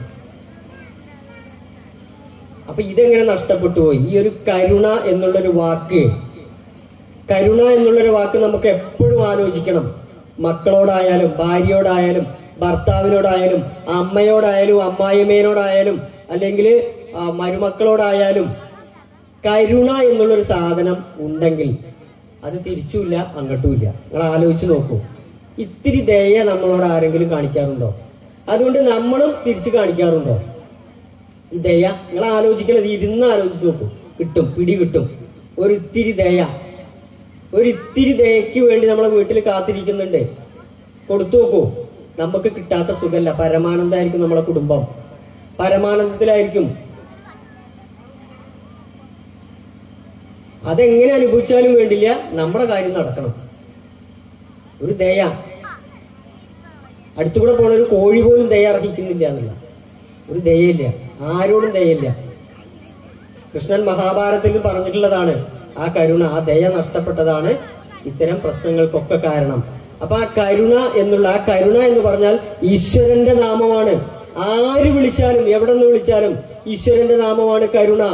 അപ്പൊ ഇതെങ്ങനെ നഷ്ടപ്പെട്ടു പോയി ഈ ഒരു കരുണ എന്നുള്ളൊരു വാക്ക് കരുണ എന്നുള്ളൊരു വാക്ക് നമുക്ക് എപ്പോഴും ആലോചിക്കണം മക്കളോടായാലും ഭാര്യയോടായാലും ഭർത്താവിനോടായാലും അമ്മയോടായാലും അമ്മായിമ്മേനോടായാലും അല്ലെങ്കിൽ മരുമക്കളോടായാലും കരുണ എന്നുള്ളൊരു സാധനം ഉണ്ടെങ്കിൽ അത് തിരിച്ചുമില്ല അങ്ങോട്ടുമില്ല നിങ്ങൾ ആലോചിച്ച് നോക്കൂ ഇത്തിരി ദയ നമ്മളോട് ആരെങ്കിലും കാണിക്കാറുണ്ടോ അതുകൊണ്ട് നമ്മളും തിരിച്ചു കാണിക്കാറുണ്ടോ ഈ ദയ നിങ്ങൾ ആലോചിക്കണത് ഇരുന്ന് ആലോചിച്ച് നോക്കൂ കിട്ടും പിടി കിട്ടും ഒരു ഇത്തിരി ദയ ഒരു ഇത്തിരി ദയക്ക് വേണ്ടി നമ്മളെ വീട്ടിൽ കാത്തിരിക്കുന്നുണ്ട് കൊടുത്തു നോക്കൂ നമുക്ക് കിട്ടാത്ത സുഖമല്ല പരമാനന്ദമായിരിക്കും നമ്മളെ കുടുംബം പരമാനന്ദത്തിലായിരിക്കും അതെങ്ങനെ അനുഭവിച്ചാലും വേണ്ടില്ല നമ്മുടെ കാര്യം നടക്കണം ഒരു ദയ അടുത്തുകൂടെ പോണ ഒരു കോഴി പോലും ദയ അർഹിക്കുന്നില്ല എന്നുള്ള ഒരു ദയയില്ല ആരോടും ദയയില്ല കൃഷ്ണൻ മഹാഭാരതത്തിൽ പറഞ്ഞിട്ടുള്ളതാണ് ആ കരുണ ആ ദയ നഷ്ടപ്പെട്ടതാണ് ഇത്തരം പ്രശ്നങ്ങൾക്കൊക്കെ കാരണം അപ്പൊ ആ കരുണ എന്നുള്ള ആ കരുണ എന്ന് പറഞ്ഞാൽ ഈശ്വരന്റെ നാമമാണ് ആര് വിളിച്ചാലും എവിടെ നിന്ന് വിളിച്ചാലും ഈശ്വരന്റെ നാമമാണ് കരുണ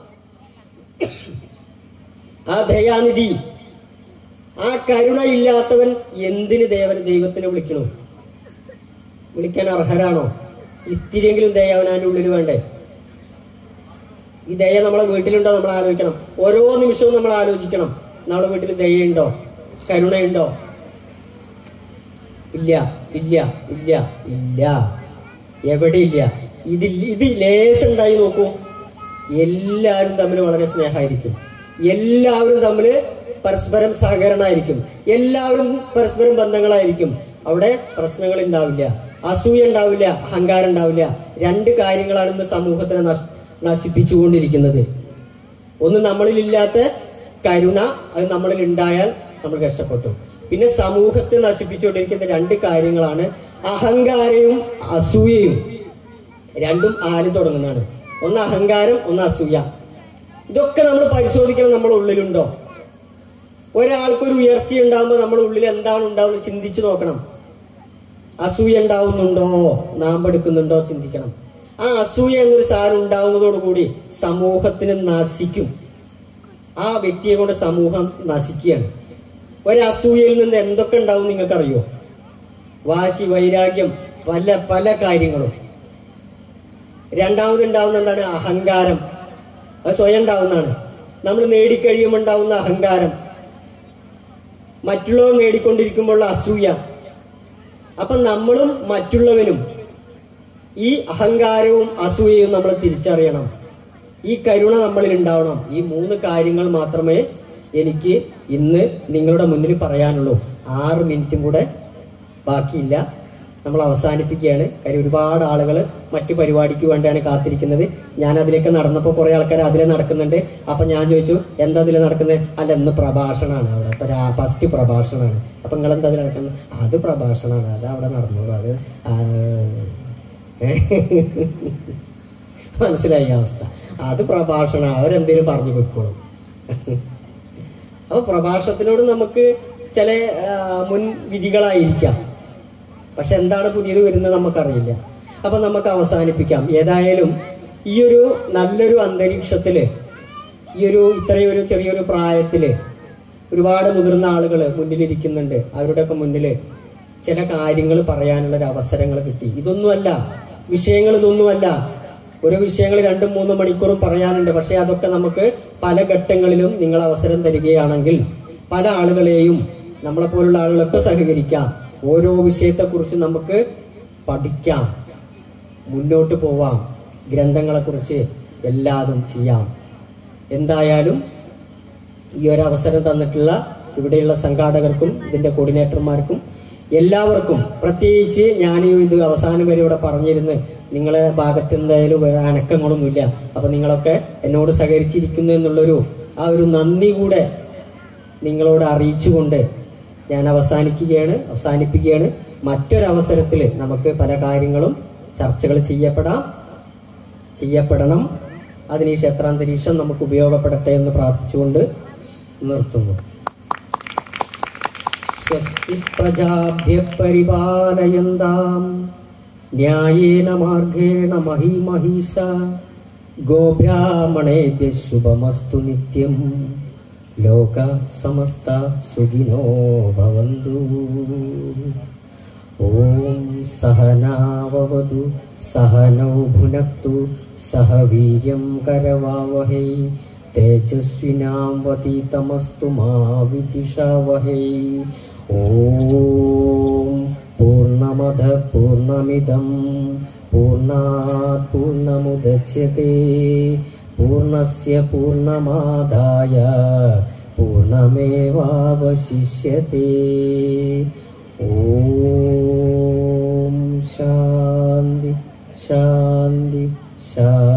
ആ ദയാനിധി ആ കരുണ ഇല്ലാത്തവൻ എന്തിന് ദേവൻ ദൈവത്തിനെ വിളിക്കണു വിളിക്കാൻ അർഹരാണോ ഇത്തിരിയെങ്കിലും ദയ അവനാൻ്റെ ഉള്ളിൽ വേണ്ടേ ഈ ദയ നമ്മളെ വീട്ടിലുണ്ടോ നമ്മൾ ആലോചിക്കണം ഓരോ നിമിഷവും നമ്മൾ ആലോചിക്കണം നമ്മളെ വീട്ടിൽ ദയുണ്ടോ കരുണയുണ്ടോ ഇല്ല ഇല്ല ഇല്ല ഇല്ല എവിടെയില്ല ഇതിൽ ഇത് ലേശം ഉണ്ടായി നോക്കൂ എല്ലാവരും തമ്മിൽ വളരെ സ്നേഹമായിരിക്കും എല്ലാവരും തമ്മിൽ പരസ്പരം സഹകരണമായിരിക്കും എല്ലാവരും പരസ്പരം ബന്ധങ്ങളായിരിക്കും അവിടെ പ്രശ്നങ്ങൾ ഉണ്ടാവില്ല അസൂയ ഉണ്ടാവില്ല അഹങ്കാരം ഉണ്ടാവില്ല രണ്ട് കാര്യങ്ങളാണ് ഇന്ന് സമൂഹത്തിനെ നശ്- നശിപ്പിച്ചുകൊണ്ടിരിക്കുന്നത് ഒന്ന് നമ്മളിലില്ലാത്ത കരുണ അത് നമ്മളിൽ ഉണ്ടായാൽ നമ്മൾ കഷ്ടപ്പെട്ടു പിന്നെ സമൂഹത്തെ നശിപ്പിച്ചുകൊണ്ടിരിക്കുന്ന രണ്ട് കാര്യങ്ങളാണ് അഹങ്കാരവും അസൂയയും രണ്ടും ആരും തുടങ്ങുന്നതാണ് ഒന്ന് അഹങ്കാരം ഒന്ന് അസൂയ ഇതൊക്കെ നമ്മൾ പരിശോധിക്കണം നമ്മുടെ ഉള്ളിലുണ്ടോ ഒരാൾക്കൊരു ഉയർച്ച ഉണ്ടാകുമ്പോൾ നമ്മുടെ ഉള്ളിൽ എന്താണ് ഉണ്ടാവുന്നത് ചിന്തിച്ചു നോക്കണം അസൂയ ഉണ്ടാവുന്നുണ്ടോ നാമ്പെടുക്കുന്നുണ്ടോ ചിന്തിക്കണം ആ അസൂയ എന്നൊരു സാധനം ഉണ്ടാവുന്നതോടുകൂടി സമൂഹത്തിന് നശിക്കും ആ വ്യക്തിയെ കൊണ്ട് സമൂഹം നശിക്കുകയാണ് ഒരു അസൂയയിൽ നിന്ന് എന്തൊക്കെ ഉണ്ടാവും നിങ്ങൾക്കറിയോ വാശി വൈരാഗ്യം പല പല കാര്യങ്ങളും രണ്ടാമത് ഉണ്ടാവുന്ന എന്താണ് അഹങ്കാരം അത് സ്വയം ഉണ്ടാവുന്നതാണ് നമ്മൾ നേടിക്കഴിയുമ്പോൾ ഉണ്ടാവുന്ന അഹങ്കാരം മറ്റുള്ളവർ നേടിക്കൊണ്ടിരിക്കുമ്പോഴുള്ള അസൂയ അപ്പൊ നമ്മളും മറ്റുള്ളവനും ഈ അഹങ്കാരവും അസൂയയും നമ്മൾ തിരിച്ചറിയണം ഈ കരുണ നമ്മളിൽ ഉണ്ടാവണം ഈ മൂന്ന് കാര്യങ്ങൾ മാത്രമേ എനിക്ക് ഇന്ന് നിങ്ങളുടെ മുന്നിൽ പറയാനുള്ളൂ ആറ് മിനിറ്റും കൂടെ ബാക്കിയില്ല നമ്മൾ അവസാനിപ്പിക്കുകയാണ് കാര്യം ഒരുപാട് ആളുകൾ മറ്റു പരിപാടിക്ക് വേണ്ടിയാണ് കാത്തിരിക്കുന്നത് ഞാൻ അതിലേക്ക് നടന്നപ്പോൾ കുറെ ആൾക്കാർ അതിലെ നടക്കുന്നുണ്ട് അപ്പൊ ഞാൻ ചോദിച്ചു എന്താ അതിൽ നടക്കുന്നത് അല്ല ഇന്ന് പ്രഭാഷണമാണ് അവിടെ അപ്പൊ ഫസ്റ്റ് പ്രഭാഷണമാണ് അപ്പൊ നിങ്ങൾ എന്താ അതിൽ നടക്കുന്നത് അത് പ്രഭാഷണമാണ് അത് അവിടെ നടന്നോളൂ അത് ആ, മനസ്സിലായി അവസ്ഥ അത് പ്രഭാഷണം അവരെന്തേലും പറഞ്ഞു പൊയ്ക്കോളും അപ്പൊ പ്രഭാഷണത്തിനോട് നമുക്ക് ചില ആ, മുൻ വിധികളായിരിക്കാം പക്ഷെ എന്താണ് പുതിയത് വരുന്നത് നമുക്കറിയില്ല അപ്പൊ നമുക്ക് അവസാനിപ്പിക്കാം ഏതായാലും ഈ ഒരു നല്ലൊരു അന്തരീക്ഷത്തില് ഈ ഒരു ഇത്രയും ഒരു ചെറിയൊരു പ്രായത്തില് ഒരുപാട് മുതിർന്ന ആളുകൾ മുന്നിലിരിക്കുന്നുണ്ട് അവരുടെയൊക്കെ മുന്നില് ചില കാര്യങ്ങൾ പറയാനുള്ള ഒരു അവസരങ്ങൾ കിട്ടി ഇതൊന്നുമല്ല വിഷയങ്ങൾ ഇതൊന്നുമല്ല ഓരോ വിഷയങ്ങൾ രണ്ടും മൂന്നും മണിക്കൂറും പറയാനുണ്ട് പക്ഷെ അതൊക്കെ നമുക്ക് പല ഘട്ടങ്ങളിലും നിങ്ങൾ അവസരം തരികയാണെങ്കിൽ പല ആളുകളെയും നമ്മളെ പോലുള്ള ആളുകളൊക്കെ സഹകരിക്കാം ഓരോ വിഷയത്തെക്കുറിച്ച് നമുക്ക് പഠിക്കാം മുന്നോട്ട് പോവാം ഗ്രന്ഥങ്ങളെക്കുറിച്ച് എല്ലാതും ചെയ്യാം എന്തായാലും ഈ ഒരു അവസരം തന്നിട്ടുള്ള ഇവിടെയുള്ള സംഘാടകർക്കും ഇതിന്റെ കോർഡിനേറ്റർമാർക്കും എല്ലാവർക്കും പ്രത്യേകിച്ച് ഞാൻ ഇത് അവസാനം വരെ ഇവിടെ പറഞ്ഞിരുന്ന് നിങ്ങളെ ഭാഗത്ത് എന്തായാലും വേറെ അനക്കങ്ങളൊന്നുമില്ല അപ്പൊ നിങ്ങളൊക്കെ എന്നോട് സഹകരിച്ചിരിക്കുന്നു എന്നുള്ളൊരു ആ ഒരു നന്ദി കൂടെ നിങ്ങളോട് അറിയിച്ചുകൊണ്ട് ഞാൻ അവസാനിക്കുകയാണ് അവസാനിപ്പിക്കുകയാണ് മറ്റൊരവസരത്തിൽ നമുക്ക് പല കാര്യങ്ങളും ചർച്ചകൾ ചെയ്യപ്പെടാം ചെയ്യപ്പെടണം അതിന് ഈ ക്ഷേത്രാന്തരീക്ഷം നമുക്ക് ഉപയോഗപ്പെടട്ടെ എന്ന് പ്രാർത്ഥിച്ചുകൊണ്ട് നിർത്തുന്നു സ്വസ്തി പ്രജാഭ്യ പരിപാലയന്താം ന്യായേന മാർഗേണ മഹിമഹീഷ ഗോബ്രാഹ്മണേഭ്യ ശുഭമസ്തു നിത്യം ലോക സമസ്ത സുഖിനോ ഭവന്തു ഓം സഹനാവവതു സഹനൗ ഭുനക്തു സഹ വീര്യം കരവാവഹൈ തേജസ്വിനാം വതീതമസ്തു മാ വിദിഷാവഹൈ ഓം പൂർണ്ണമദ പൂർണ്ണമിദം പൂർണ്ണാത് പൂർണ്ണമുദച്യത്തെ പൂർണ്ണസ്യ പൂർണ്ണമാദായ പൂർണ്ണമേവാവശിഷ്യത്തെ ഓം ശാന്തി ശാന്തി ശാന്തി